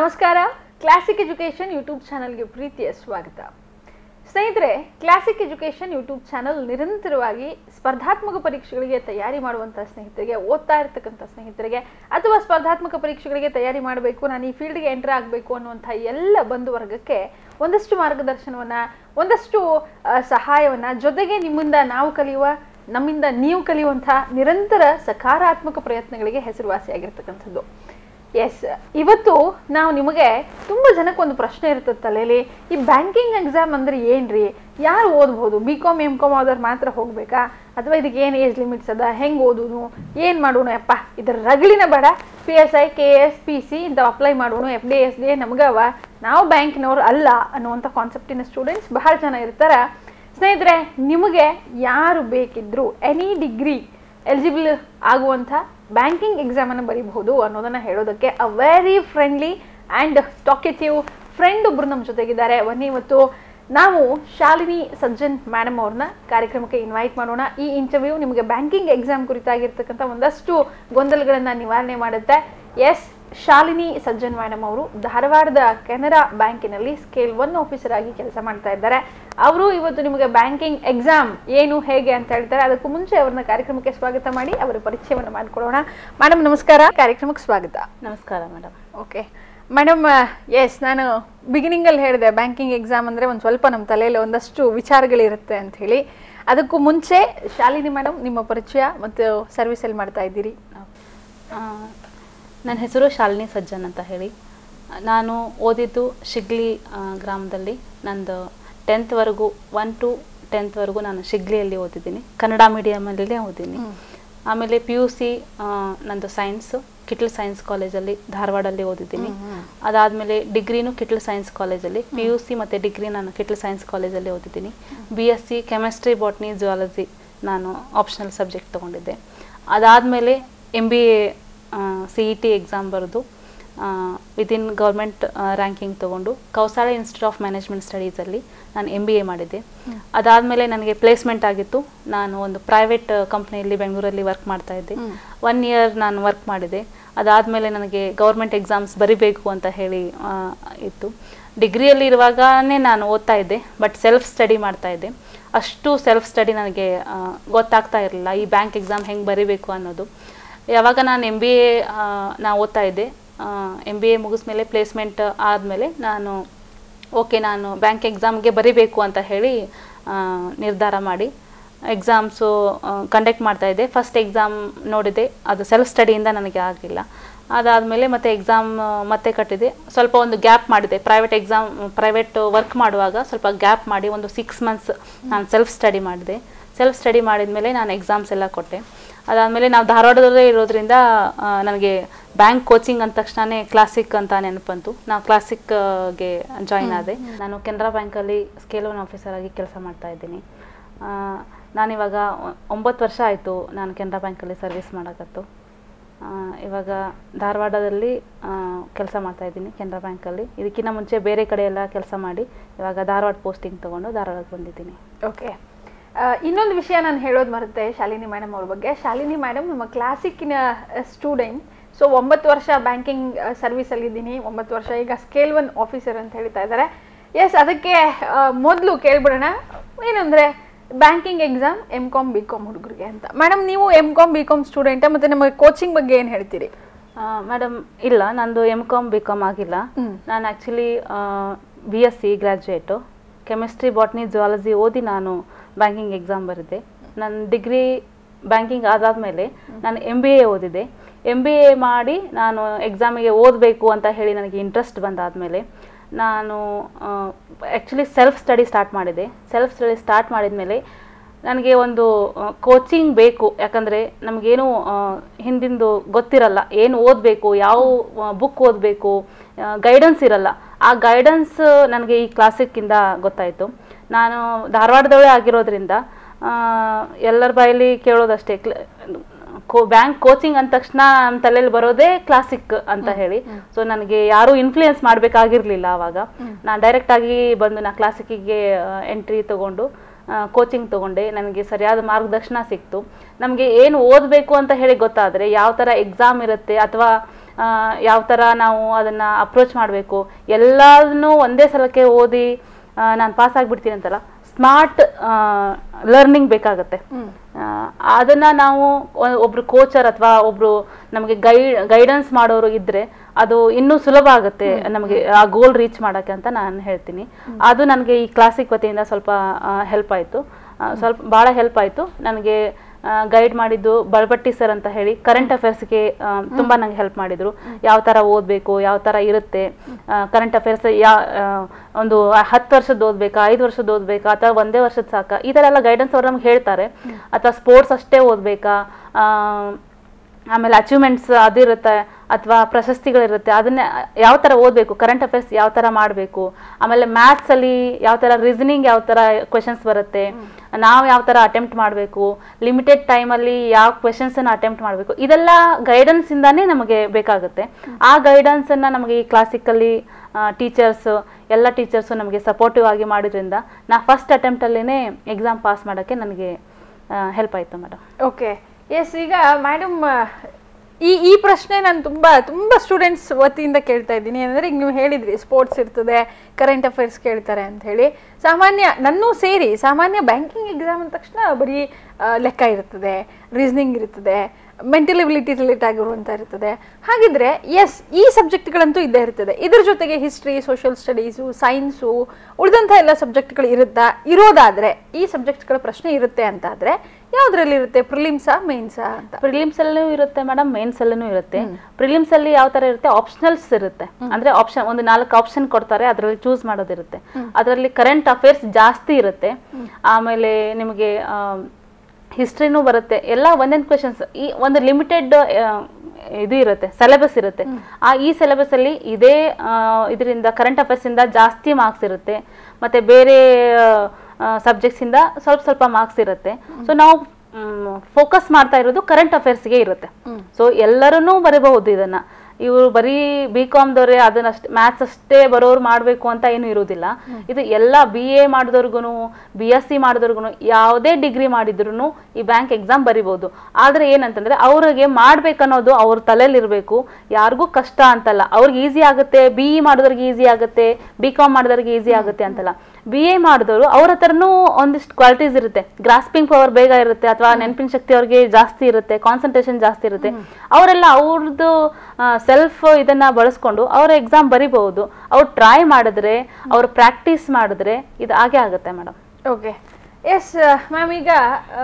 ನಮಸ್ಕಾರ classic education YouTube ಚಾನಲ್ಗೆ ಪ್ರೀತಿಯ ಸ್ವಾಗತ ಸ್ನೇಹಿತರೆ ಕ್ಲಾಸಿಕ್ ಎಜುಕೇಷನ್ ಯೂಟ್ಯೂಬ್ ಚಾನಲ್ ನಿರಂತರವಾಗಿ ಸ್ಪರ್ಧಾತ್ಮಕ ಪರೀಕ್ಷೆಗಳಿಗೆ ತಯಾರಿ ಮಾಡುವಂಥ ಸ್ನೇಹಿತರಿಗೆ ಓದ್ತಾ ಇರ್ತಕ್ಕಂಥ ಸ್ನೇಹಿತರಿಗೆ ಅಥವಾ ಸ್ಪರ್ಧಾತ್ಮಕ ಪರೀಕ್ಷೆಗಳಿಗೆ ತಯಾರಿ ಮಾಡಬೇಕು ನಾನು ಈ ಫೀಲ್ಡ್ಗೆ ಎಂಟರ್ ಆಗಬೇಕು ಅನ್ನುವಂಥ ಎಲ್ಲ ಬಂಧು ವರ್ಗಕ್ಕೆ ಒಂದಷ್ಟು ಮಾರ್ಗದರ್ಶನವನ್ನು ಒಂದಷ್ಟು ಆ, ಸಹಾಯವನ್ನ ಜೊತೆಗೆ ನಿಮ್ಮಿಂದ ನಾವು ಕಲಿಯುವ ನಮ್ಮಿಂದ ನೀವು ಕಲಿಯುವಂಥ ನಿರಂತರ ಸಕಾರಾತ್ಮಕ ಪ್ರಯತ್ನಗಳಿಗೆ ಹೆಸರುವಾಸಿಯಾಗಿರ್ತಕ್ಕಂಥದ್ದು ಎಸ್ ಇವತ್ತು ನಾವು ನಿಮಗೆ ತುಂಬ ಜನಕ್ಕೆ ಒಂದು ಪ್ರಶ್ನೆ ಇರ್ತದೆ ತಲೆಯಲ್ಲಿ ಈ ಬ್ಯಾಂಕಿಂಗ್ ಎಕ್ಸಾಮ್ ಅಂದ್ರೆ ಏನ್ರಿ ಯಾರು ಓದ್ಬೋದು ಬಿ ಕಾಮ್ ಎಮ್ ಕಾಮ್ ಆದವ್ರು ಮಾತ್ರ ಹೋಗ್ಬೇಕಾ ಅಥವಾ ಇದಕ್ಕೆ ಏನು ಏಜ್ ಲಿಮಿಟ್ಸ್ ಅದ ಹೆಂಗೆ ಓದೋನು ಏನು ಮಾಡೋಣ ಯಪ್ಪ ಇದರ ರಗಳಿನ ಬೇಡ P S I K S P C ಇಂಥವು ಅಪ್ಲೈ ಮಾಡೋಣ ಎಫ್ ಡಿ ಎಸ್ ಡಿ ನಮಗವ ನಾವು ಬ್ಯಾಂಕಿನವ್ರು ಅಲ್ಲ ಅನ್ನುವಂಥ ಕಾನ್ಸೆಪ್ಟಿನ ಸ್ಟೂಡೆಂಟ್ಸ್ ಬಹಳ ಜನ ಇರ್ತಾರೆ ಸ್ನೇಹಿತರೆ ನಿಮಗೆ ಯಾರು ಬೇಕಿದ್ರು ಎನಿ ಡಿಗ್ರಿ ಎಲಿಜಿಬಲ್ ಆಗುವಂಥ ಬ್ಯಾಂಕಿಂಗ್ ಎಕ್ಸಾಮನ್ನು ಬರೀಬಹುದು ಅನ್ನೋದನ್ನು ಹೇಳೋದಕ್ಕೆ a very friendly and talkative friend ಒಬ್ರು ನಮ್ಮ ಜೊತೆಗಿದ್ದಾರೆ ಬನ್ನಿ ಇವತ್ತು ನಾವು ಶಾಲಿನಿ ಸಜ್ಜನ್ ಮೇಡಮ್ ಅವ್ರನ್ನ ಕಾರ್ಯಕ್ರಮಕ್ಕೆ ಇನ್ವೈಟ್ ಮಾಡೋಣ ಈ ಇಂಟರ್ವ್ಯೂ ನಿಮಗೆ ಬ್ಯಾಂಕಿಂಗ್ ಎಕ್ಸಾಮ್ ಕುರಿತಾಗಿರ್ತಕ್ಕಂಥ ಒಂದಷ್ಟು ಗೊಂದಲಗಳನ್ನು ನಿವಾರಣೆ ಮಾಡುತ್ತೆ ಎಸ್ ಶಾಲಿನಿ ಸಜ್ಜನ್ ಮೇಡಮ್ ಅವರು ಧಾರವಾಡದ ಕೆನರಾ ಬ್ಯಾಂಕಿನಲ್ಲಿ ಸ್ಕೇಲ್ ಒನ್ ಆಫೀಸರ್ ಆಗಿ ಕೆಲಸ ಮಾಡ್ತಾ ಇದ್ದಾರೆ ಅವರು ಇವತ್ತು ನಿಮಗೆ ಬ್ಯಾಂಕಿಂಗ್ ಎಕ್ಸಾಮ್ ಏನು ಹೇಗೆ ಅಂತ ಹೇಳ್ತಾರೆ ಅದಕ್ಕೂ ಮುಂಚೆ ಅವ್ರನ್ನ ಕಾರ್ಯಕ್ರಮಕ್ಕೆ ಸ್ವಾಗತ ಮಾಡಿ ಅವರ ಪರಿಚಯವನ್ನು ಮಾಡಿಕೊಳ್ಳೋಣ ಮೇಡಮ್ ನಮಸ್ಕಾರ ಕಾರ್ಯಕ್ರಮಕ್ಕೆ ಸ್ವಾಗತ ನಮಸ್ಕಾರ ಮೇಡಮ್ ಓಕೆ ಮೇಡಮ್ ಎಸ್ ನಾನು ಬಿಗಿನಿಂಗಲ್ಲಿ ಹೇಳಿದೆ ಬ್ಯಾಂಕಿಂಗ್ ಎಕ್ಸಾಮ್ ಅಂದರೆ ಒಂದು ಸ್ವಲ್ಪ ನಮ್ಮ ತಲೆಯಲ್ಲಿ ಒಂದಷ್ಟು ವಿಚಾರಗಳಿರುತ್ತೆ ಅಂತ ಹೇಳಿ ಅದಕ್ಕೂ ಮುಂಚೆ ಶಾಲಿನಿ ಮೇಡಮ್ ನಿಮ್ಮ ಪರಿಚಯ ಮತ್ತು ಸರ್ವಿಸಲ್ಲಿ ಮಾಡ್ತಾ ಇದ್ದೀರಿ ನನ್ನ ಹೆಸರು ಶಾಲಿನಿ ಸಜ್ಜನ್ ಅಂತ ಹೇಳಿ ನಾನು ಓದಿದ್ದು ಶಿಗ್ಲಿ ಆ, ಗ್ರಾಮದಲ್ಲಿ ನಂದು ಟೆಂತ್ವರೆಗೂ ಒನ್ ಟು ಟೆಂತ್ವರೆಗೂ ನಾನು ಶಿಗ್ಲಿಯಲ್ಲಿ ಓದಿದ್ದೀನಿ ಕನ್ನಡ ಮೀಡಿಯಮಲ್ಲೇ ಓದಿದ್ದೀನಿ ಆಮೇಲೆ ಪಿ ಯು ಸಿ ನಂದು ಸೈನ್ಸು ಕಿಟ್ಲ್ ಸೈನ್ಸ್ ಕಾಲೇಜಲ್ಲಿ ಧಾರವಾಡಲ್ಲಿ ಓದಿದ್ದೀನಿ ಅದಾದಮೇಲೆ ಡಿಗ್ರಿನೂ ಕಿಟ್ಲ್ ಸೈನ್ಸ್ ಕಾಲೇಜಲ್ಲಿ ಪಿ ಯು ಸಿ ಮತ್ತು ಡಿಗ್ರಿ ನಾನು ಕಿಟ್ಲ್ ಸೈನ್ಸ್ ಕಾಲೇಜಲ್ಲಿ ಓದಿದ್ದೀನಿ B S C chemistry botany zoology ನಾನು ಆಪ್ಷನಲ್ ಸಬ್ಜೆಕ್ಟ್ ತೊಗೊಂಡಿದ್ದೆ ಅದಾದಮೇಲೆ M B A C E T exam ಬರೆದು ವಿದಿನ್ ಗೌರ್ಮೆಂಟ್ ರ್ಯಾಂಕಿಂಗ್ ತೊಗೊಂಡು ಕೌಸಾಳ ಇನ್ಸ್ಟಿಟ್ಯೂಟ್ ಆಫ್ ಮ್ಯಾನೇಜ್ಮೆಂಟ್ ಸ್ಟಡೀಸಲ್ಲಿ ನಾನು ಎಮ್ ಬಿ ಎ ಮಾಡಿದ್ದೆ ಅದಾದಮೇಲೆ ನನಗೆ ಪ್ಲೇಸ್ಮೆಂಟ್ ಆಗಿತ್ತು ನಾನು ಒಂದು ಪ್ರೈವೇಟ್ ಕಂಪ್ನಿಯಲ್ಲಿ ಬೆಂಗಳೂರಲ್ಲಿ ವರ್ಕ್ ಮಾಡ್ತಾ ಇದ್ದೆ ಒನ್ ಇಯರ್ ನಾನು ವರ್ಕ್ ಮಾಡಿದೆ ಅದಾದಮೇಲೆ ನನಗೆ ಗೌರ್ಮೆಂಟ್ ಎಕ್ಸಾಮ್ಸ್ ಬರಿಬೇಕು ಅಂತ ಹೇಳಿ ಆ, ಇತ್ತು ಡಿಗ್ರಿಯಲ್ಲಿ ಇರುವಾಗನೇ ನಾನು ಓದ್ತಾ ಇದ್ದೆ ಬಟ್ ಸೆಲ್ಫ್ ಸ್ಟಡಿ ಮಾಡ್ತಾ ಇದ್ದೆ ಅಷ್ಟು ಸೆಲ್ಫ್ ಸ್ಟಡಿ ನನಗೆ ಆ, ಗೊತ್ತಾಗ್ತಾ ಇರಲಿಲ್ಲ ಈ ಬ್ಯಾಂಕ್ ಎಕ್ಸಾಮ್ ಹೆಂಗೆ ಬರಿಬೇಕು ಅನ್ನೋದು ಯಾವಾಗ ನಾನು ಎಮ್ ಬಿ ಎ ನಾ ಓದ್ತಾ ಇದ್ದೆ ಎಮ್ ಬಿ ಎ ಮುಗಿಸ್ಮೇಲೆ ಪ್ಲೇಸ್ಮೆಂಟ್ ಆದಮೇಲೆ ನಾನು ಓಕೆ ನಾನು ಬ್ಯಾಂಕ್ ಎಕ್ಸಾಮ್ಗೆ ಬರಿಬೇಕು ಅಂತ ಹೇಳಿ ಆ, ನಿರ್ಧಾರ ಮಾಡಿ ಎಕ್ಸಾಮ್ಸು ಕಂಡಕ್ಟ್ ಮಾಡ್ತಾ ಇದ್ದೆ ಫಸ್ಟ್ ಎಕ್ಸಾಮ್ ನೋಡಿದೆ ಅದು ಸೆಲ್ಫ್ ಸ್ಟಡಿಯಿಂದ ನನಗೆ ಆಗಲಿಲ್ಲ ಅದಾದಮೇಲೆ ಮತ್ತೆ ಎಕ್ಸಾಮ್ ಮತ್ತೆ ಕಟ್ಟಿದೆ ಸ್ವಲ್ಪ ಒಂದು ಗ್ಯಾಪ್ ಮಾಡಿದೆ ಪ್ರೈವೇಟ್ ಎಕ್ಸಾಮ್ ಪ್ರೈವೇಟ್ ವರ್ಕ್ ಮಾಡುವಾಗ ಸ್ವಲ್ಪ ಗ್ಯಾಪ್ ಮಾಡಿ ಒಂದು ಸಿಕ್ಸ್ ಮಂತ್ಸ್ ನಾನು ಸೆಲ್ಫ್ ಸ್ಟಡಿ ಮಾಡಿದೆ ಸೆಲ್ಫ್ ಸ್ಟಡಿ ಮಾಡಿದ್ಮೇಲೆ ನಾನು ಎಕ್ಸಾಮ್ಸ್ ಎಲ್ಲ ಕೊಟ್ಟೆ ಅದಾದಮೇಲೆ ನಾವು ಧಾರವಾಡದಲ್ಲೇ ಇರೋದ್ರಿಂದ ಆ, ನನಗೆ ಬ್ಯಾಂಕ್ ಕೋಚಿಂಗ್ ಅಂದ ತಕ್ಷಣನೇ ಕ್ಲಾಸಿಕ್ ಅಂತ ನೆನಪಂತು ನಾವು ಕ್ಲಾಸಿಕ್ಗೆ ಜಾಯಿನ್ ಆದೆ ನಾನು ಕೆನರಾ ಬ್ಯಾಂಕಲ್ಲಿ ಸ್ಕೇಲ್ ಒನ್ ಆಫೀಸರ್ ಆಗಿ ಕೆಲಸ ಮಾಡ್ತಾ ಇದ್ದೀನಿ ಆ, ನಾನಿವಾಗ ಒ- ಒಂಬತ್ತು ವರ್ಷ ಆಯಿತು ನಾನು ಕೆನರಾ ಬ್ಯಾಂಕಲ್ಲಿ ಸರ್ವಿಸ್ ಮಾಡೋಕತ್ತು ಆ, ಇವಾಗ ಧಾರವಾಡದಲ್ಲಿ ಕೆಲಸ ಮಾಡ್ತಾ ಇದ್ದೀನಿ ಕೆನರಾ ಬ್ಯಾಂಕಲ್ಲಿ ಇದಕ್ಕಿಂತ ಮುಂಚೆ ಬೇರೆ ಕಡೆ ಎಲ್ಲ ಕೆಲಸ ಮಾಡಿ ಇವಾಗ ಧಾರವಾಡ ಪೋಸ್ಟಿಂಗ್ ತೊಗೊಂಡು ಧಾರವಾಡಕ್ಕೆ ಬಂದಿದ್ದೀನಿ ಓಕೆ ಇನ್ನೊಂದು ವಿಷಯ ನಾನು ಹೇಳೋದು ಮರುತ್ತೆ ಶಾಲಿನಿ ಮೇಡಮ್ ಅವ್ರ ಬಗ್ಗೆ ಶಾಲಿನಿ ಮೇಡಮ್ ನಮ್ಮ ಕ್ಲಾಸಿಕ್ಕಿನ ಸ್ಟೂಡೆಂಟ್ ಸೊ ಒಂಬತ್ತು ವರ್ಷ ಬ್ಯಾಂಕಿಂಗ್ ಸರ್ವಿಸಲ್ಲಿ ಇದ್ದೀನಿ ಒಂಬತ್ತು ವರ್ಷ ಈಗ ಸ್ಕೇಲ್ ಒನ್ ಆಫೀಸರ್ ಅಂತ ಹೇಳ್ತಾ ಇದ್ದಾರೆ ಎಸ್ ಅದಕ್ಕೆ ಮೊದಲು ಕೇಳ್ಬಿಡೋಣ ಏನಂದರೆ banking exam M com B com ಹುಡುಗರಿಗೆ ಅಂತ ಮೇಡಮ್ ನೀವು ಎಮ್ ಕಾಮ್ ಬಿ ಕಾಮ್ ಸ್ಟೂಡೆಂಟ ಮತ್ತು ನಮ್ಮ ಕೋಚಿಂಗ್ ಬಗ್ಗೆ ಏನು ಹೇಳ್ತೀರಿ ಮೇಡಮ್ ಇಲ್ಲ ನಂದು ಎಮ್ ಕಾಮ್ ಬಿ ಕಾಮ್ ಆಗಿಲ್ಲ ಹ್ಮ್. ನಾನು actually B S C graduate chemistry botany zoology ಓದಿ ನಾನು ಬ್ಯಾಂಕಿಂಗ್ ಎಕ್ಸಾಮ್ ಬರೆದೆ ನನ್ನ ಡಿಗ್ರಿ ಬ್ಯಾಂಕಿಂಗ್ ಆದಾದಮೇಲೆ ನಾನು ಎಮ್ ಬಿ ಎ ಓದಿದೆ ಎಮ್ ಬಿ ಎ ಮಾಡಿ ನಾನು ಎಕ್ಸಾಮಿಗೆ ಓದಬೇಕು ಅಂತ ಹೇಳಿ ನನಗೆ ಇಂಟ್ರೆಸ್ಟ್ ಬಂದಾದಮೇಲೆ ನಾನು ಆ್ಯಕ್ಚುಲಿ ಸೆಲ್ಫ್ ಸ್ಟಡಿ ಸ್ಟಾರ್ಟ್ ಮಾಡಿದೆ ಸೆಲ್ಫ್ ಸ್ಟಡಿ ಸ್ಟಾರ್ಟ್ ಮಾಡಿದ್ಮೇಲೆ ನನಗೆ ಒಂದು ಕೋಚಿಂಗ್ ಬೇಕು ಯಾಕಂದರೆ ನಮಗೇನು ಹಿಂದಿಂದು ಗೊತ್ತಿರಲ್ಲ ಏನು ಓದಬೇಕು ಯಾವ ಬುಕ್ ಓದಬೇಕು ಗೈಡೆನ್ಸ್ ಇರಲ್ಲ ಆ ಗೈಡೆನ್ಸ್ ನನಗೆ ಈ ಕ್ಲಾಸಿಕ್ಕಿಂದ ಗೊತ್ತಾಯಿತು ನಾನು ಧಾರವಾಡದವಳೇ ಆಗಿರೋದ್ರಿಂದ ಆ, ಎಲ್ಲರ ಬಾಯಲ್ಲಿ ಕೇಳೋದಷ್ಟೇ ಕ್ಲ ಕೋ ಬ್ಯಾಂಕ್ ಕೋಚಿಂಗ್ ಅಂದ ತಕ್ಷಣ ನಮ್ಮ ತಲೆಯಲ್ಲಿ ಬರೋದೇ ಕ್ಲಾಸಿಕ್ ಅಂತ ಹೇಳಿ ಸೊ ನನಗೆ ಯಾರೂ ಇನ್ಫ್ಲೂಯೆನ್ಸ್ ಮಾಡಬೇಕಾಗಿರ್ಲಿಲ್ಲ ಆವಾಗ ನಾನು ಡೈರೆಕ್ಟಾಗಿ ಬಂದು ನಾ ಕ್ಲಾಸಿಕ್ಕಿಗೆ ಎಂಟ್ರಿ ತೊಗೊಂಡು ಕೋಚಿಂಗ್ ತೊಗೊಂಡೆ ನನಗೆ ಸರಿಯಾದ ಮಾರ್ಗದರ್ಶನ ಸಿಕ್ತು ನಮಗೆ ಏನು ಓದಬೇಕು ಅಂತ ಹೇಳಿ ಗೊತ್ತಾದರೆ ಯಾವ ಥರ ಎಕ್ಸಾಮ್ ಇರುತ್ತೆ ಅಥವಾ ಯಾವ ಥರ ನಾವು ಅದನ್ನು ಅಪ್ರೋಚ್ ಮಾಡಬೇಕು ಎಲ್ಲದನ್ನೂ ಒಂದೇ ಸಲಕ್ಕೆ ಓದಿ ನಾನು ಪಾಸ್ ಆಗಿಬಿಡ್ತೀನಿ ಅಂತಲ್ಲ ಸ್ಮಾರ್ಟ್ ಲರ್ನಿಂಗ್ ಬೇಕಾಗತ್ತೆ ಆ, ಅದನ್ನ ನಾವು ಒ- ಒಬ್ರು ಕೋಚರ್ ಅಥವಾ ಒಬ್ರು ನಮಗೆ ಗೈ ಗೈಡೆನ್ಸ್ ಮಾಡೋರು ಇದ್ರೆ ಅದು ಇನ್ನೂ ಸುಲಭ ಆಗುತ್ತೆ ನಮಗೆ ಆ ಗೋಲ್ ರೀಚ್ ಮಾಡೋಕ್ಕೆ ಅಂತ ನಾನು ಹೇಳ್ತೀನಿ ಅದು ನನಗೆ ಈ ಕ್ಲಾಸಿಕ್ ವತಿಯಿಂದ ಸ್ವಲ್ಪ ಹೆಲ್ಪ್ ಆಯಿತು ಸ್ವಲ್ಪ ಭಾಳ ಹೆಲ್ಪ್ ಆಯಿತು ನನಗೆ ಗೈಡ್ ಮಾಡಿದ್ದು ಬಳಪಟ್ಟಿ ಸರ್ ಅಂತ ಹೇಳಿ ಕರೆಂಟ್ ಅಫೇರ್ಸ್ಗೆ ತುಂಬ ನಂಗೆ ಹೆಲ್ಪ್ ಮಾಡಿದರು ಯಾವ ಥರ ಓದಬೇಕು ಯಾವ ಥರ ಇರುತ್ತೆ ಕರೆಂಟ್ ಅಫೇರ್ಸ್ ಯಾ ಆ, ಒಂದು ಹತ್ತು ವರ್ಷದ ಓದಬೇಕಾ ಐದು ವರ್ಷದ ಓದಬೇಕಾ ಅಥವಾ ಒಂದೇ ವರ್ಷದ ಸಾಕ ಈ ಥರ ಎಲ್ಲ ಗೈಡೆನ್ಸ್ ಅವ್ರು ನಮ್ಗೆ ಹೇಳ್ತಾರೆ ಅಥವಾ ಸ್ಪೋರ್ಟ್ಸ್ ಅಷ್ಟೇ ಓದಬೇಕಾ ಆಮೇಲೆ ಅಚೀವ್ಮೆಂಟ್ಸ್ ಅದಿರುತ್ತೆ ಅಥವಾ ಪ್ರಶಸ್ತಿಗಳಿರುತ್ತೆ ಅದನ್ನ ಯಾವ ಥರ ಓದಬೇಕು ಕರೆಂಟ್ ಅಫೇರ್ಸ್ ಯಾವ ಥರ ಮಾಡಬೇಕು ಆಮೇಲೆ ಮ್ಯಾಥ್ಸಲ್ಲಿ ಯಾವ ಥರ ರೀಸನಿಂಗ್ ಯಾವ ಥರ ಕ್ವೆಶನ್ಸ್ ಬರುತ್ತೆ ನಾವು ಯಾವ ಥರ ಅಟೆಂಪ್ಟ್ ಮಾಡಬೇಕು ಲಿಮಿಟೆಡ್ ಟೈಮಲ್ಲಿ ಯಾವ ಕ್ವೆಶನ್ಸನ್ನು ಅಟೆಂಪ್ಟ್ ಮಾಡಬೇಕು ಇದೆಲ್ಲ ಗೈಡೆನ್ಸಿಂದಾನೇ ನಮಗೆ ಬೇಕಾಗುತ್ತೆ ಆ ಗೈಡೆನ್ಸನ್ನು ನಮಗೆ ಈ ಕ್ಲಾಸಿಕಲ್ಲಿ ಟೀಚರ್ಸ್ ಎಲ್ಲ ಟೀಚರ್ಸು ನಮಗೆ ಸಪೋರ್ಟಿವ್ ಆಗಿ ಮಾಡಿದ್ರಿಂದ ನಾ ಫಸ್ಟ್ ಅಟೆಂಪ್ಟಲ್ಲೇ ಎಕ್ಸಾಮ್ ಪಾಸ್ ಮಾಡೋಕ್ಕೆ ನನಗೆ ಹೆಲ್ಪ್ ಆಯಿತು ಮೇಡಮ್ ಓಕೆ ಎಸ್ ಈಗ ಮೇಡಮ್ ಈ ಈ ಪ್ರಶ್ನೆ ನಾನು ತುಂಬ ತುಂಬ ಸ್ಟೂಡೆಂಟ್ಸ್ ವತಿಯಿಂದ ಕೇಳ್ತಾ ಇದ್ದೀನಿ ಅಂದರೆ ಈಗ ನೀವು ಹೇಳಿದ್ರಿ ಸ್ಪೋರ್ಟ್ಸ್ ಇರ್ತದೆ ಕರೆಂಟ್ ಅಫೇರ್ಸ್ ಕೇಳ್ತಾರೆ ಅಂತ ಹೇಳಿ ಸಾಮಾನ್ಯ ನನ್ನೂ ಸೇರಿ ಸಾಮಾನ್ಯ ಬ್ಯಾಂಕಿಂಗ್ ಎಕ್ಸಾಮ್ ಅಂದ ತಕ್ಷಣ ಬರೀ ಆ, ಲೆಕ್ಕ ಇರ್ತದೆ ರೀಸನಿಂಗ್ ಇರ್ತದೆ ಮೆಂಟಲ್ ಎಬಿಲಿಟಿ ರಿಲೇಟ್ ಆಗಿರುವಂಥ ಇರ್ತದೆ ಹಾಗಿದ್ರೆ ಎಸ್ ಈ ಸಬ್ಜೆಕ್ಟ್ಗಳಂತೂ ಇದ್ದೇ ಇರ್ತದೆ ಇದ್ರ ಜೊತೆಗೆ ಹಿಸ್ಟ್ರಿ ಸೋಷಿಯಲ್ ಸ್ಟಡೀಸು ಸೈನ್ಸು ಉಳಿದಂಥ ಎಲ್ಲ ಸಬ್ಜೆಕ್ಟ್ಗಳು ಇರುತ್ತಾ ಇರೋದಾದ್ರೆ ಈ ಸಬ್ಜೆಕ್ಟ್ಗಳ ಪ್ರಶ್ನೆ ಇರುತ್ತೆ ಅಂತಾದ್ರೆ ಯಾವ್ದ್ರಲ್ಲಿ ಇರುತ್ತೆ ಪ್ರಿಲಿಮ್ಸಾ ಮೇನ್ಸಾ ಅಂತ ಪ್ರಿಲಿಮ್ಸ್ ಅಲ್ಲೂ ಇರುತ್ತೆ ಮೇಡಮ್ ಮೇನ್ಸ್ ಅಲ್ಲೂ ಇರುತ್ತೆ ಪ್ರಿಲಿಮ್ಸ್ ಅಲ್ಲಿ ಯಾವ ತರ ಇರುತ್ತೆ ಆಪ್ಷನಲ್ಸ್ ಇರುತ್ತೆ ಅಂದ್ರೆ ಆಪ್ಷನ್ ಒಂದು ನಾಲ್ಕು ಆಪ್ಷನ್ ಕೊಡ್ತಾರೆ ಅದರಲ್ಲಿ ಚೂಸ್ ಮಾಡೋದಿರುತ್ತೆ ಅದರಲ್ಲಿ ಕರೆಂಟ್ ಅಫೇರ್ಸ್ ಜಾಸ್ತಿ ಇರುತ್ತೆ ಆಮೇಲೆ ನಿಮಗೆ ಹಿಸ್ಟ್ರಿನೂ ಬರುತ್ತೆ ಎಲ್ಲ ಒಂದೊಂದು ಕ್ವೆಶನ್ಸ್ ಈ ಒಂದು ಲಿಮಿಟೆಡ್ ಇದು ಇರುತ್ತೆ ಸಿಲೆಬಸ್ ಇರುತ್ತೆ ಆ ಈ ಸಿಲೆಬಸ್ ಅಲ್ಲಿ ಇದೇ ಇದರಿಂದ ಕರೆಂಟ್ ಅಫೇರ್ಸ್ ಇಂದ ಜಾಸ್ತಿ ಮಾರ್ಕ್ಸ್ ಇರುತ್ತೆ ಮತ್ತೆ ಬೇರೆ ಸಬ್ಜೆಕ್ಟ್ಸ್ ಇಂದ ಸ್ವಲ್ಪ ಸ್ವಲ್ಪ ಮಾರ್ಕ್ಸ್ ಇರುತ್ತೆ ಸೊ ನಾವು ಫೋಕಸ್ ಮಾಡ್ತಾ ಇರೋದು ಕರೆಂಟ್ ಅಫೇರ್ಸ್ಗೆ ಇರುತ್ತೆ ಸೊ ಎಲ್ಲರೂ ಬರೀಬಹುದು ಇದನ್ನ ಇವರು ಬರೀ ಬಿ ಕಾಮ್ದವ್ರೆ ಅದನ್ನ ಅಷ್ಟೇ ಮ್ಯಾಥ್ಸ್ ಅಷ್ಟೇ ಬರೋರು ಮಾಡಬೇಕು ಅಂತ ಏನು ಇರುವುದಿಲ್ಲ ಇದು ಎಲ್ಲ ಬಿ ಎ ಮಾಡಿದವ್ರಿಗೂ ಬಿ ಎಸ್ ಸಿ ಮಾಡಿದವ್ರಿಗೂ ಯಾವುದೇ ಡಿಗ್ರಿ ಮಾಡಿದ್ರು ಈ ಬ್ಯಾಂಕ್ ಎಕ್ಸಾಮ್ ಬರಿಬೋದು ಆದ್ರೆ ಏನಂತಂದ್ರೆ ಅವ್ರಿಗೆ ಮಾಡ್ಬೇಕನ್ನೋದು ಅವ್ರ ತಲೆಯಲ್ಲಿ ಇರಬೇಕು ಯಾರಿಗೂ ಕಷ್ಟ ಅಂತಲ್ಲ ಅವ್ರಿಗೆ ಈಸಿ ಆಗುತ್ತೆ ಬಿ ಇ ಮಾಡಿದವ್ರಿಗೆ ಈಸಿ ಆಗುತ್ತೆ ಬಿ ಕಾಮ್ ಮಾಡಿದವ್ರಿಗೆ ಈಸಿ ಆಗುತ್ತೆ ಅಂತಲ್ಲ ಬಿ ಎ ಮಾಡಿದವರು ಅವ್ರ ಹತ್ರನೂ ಒಂದಿಷ್ಟು ಕ್ವಾಲಿಟೀಸ್ ಇರುತ್ತೆ ಗ್ರಾಸ್ಪಿಂಗ್ ಪವರ್ ಬೇಗ ಇರುತ್ತೆ ಅಥವಾ ನೆನಪಿನ ಶಕ್ತಿ ಅವ್ರಿಗೆ ಜಾಸ್ತಿ ಇರುತ್ತೆ ಕಾನ್ಸಂಟ್ರೇಷನ್ ಜಾಸ್ತಿ ಇರುತ್ತೆ ಅವರೆಲ್ಲ ಅವ್ರದ್ದು ಸೆಲ್ಫ್ ಇದನ್ನ ಬಳಸ್ಕೊಂಡು ಅವ್ರ ಎಕ್ಸಾಮ್ ಬರಿಬಹುದು ಅವ್ರು ಟ್ರೈ ಮಾಡಿದ್ರೆ ಅವ್ರು ಪ್ರಾಕ್ಟೀಸ್ ಮಾಡಿದ್ರೆ ಇದು ಹಾಗೆ ಆಗುತ್ತೆ ಮೇಡಮ್ ಓಕೆ ಎಸ್ ಮ್ಯಾಮ್ ಈಗ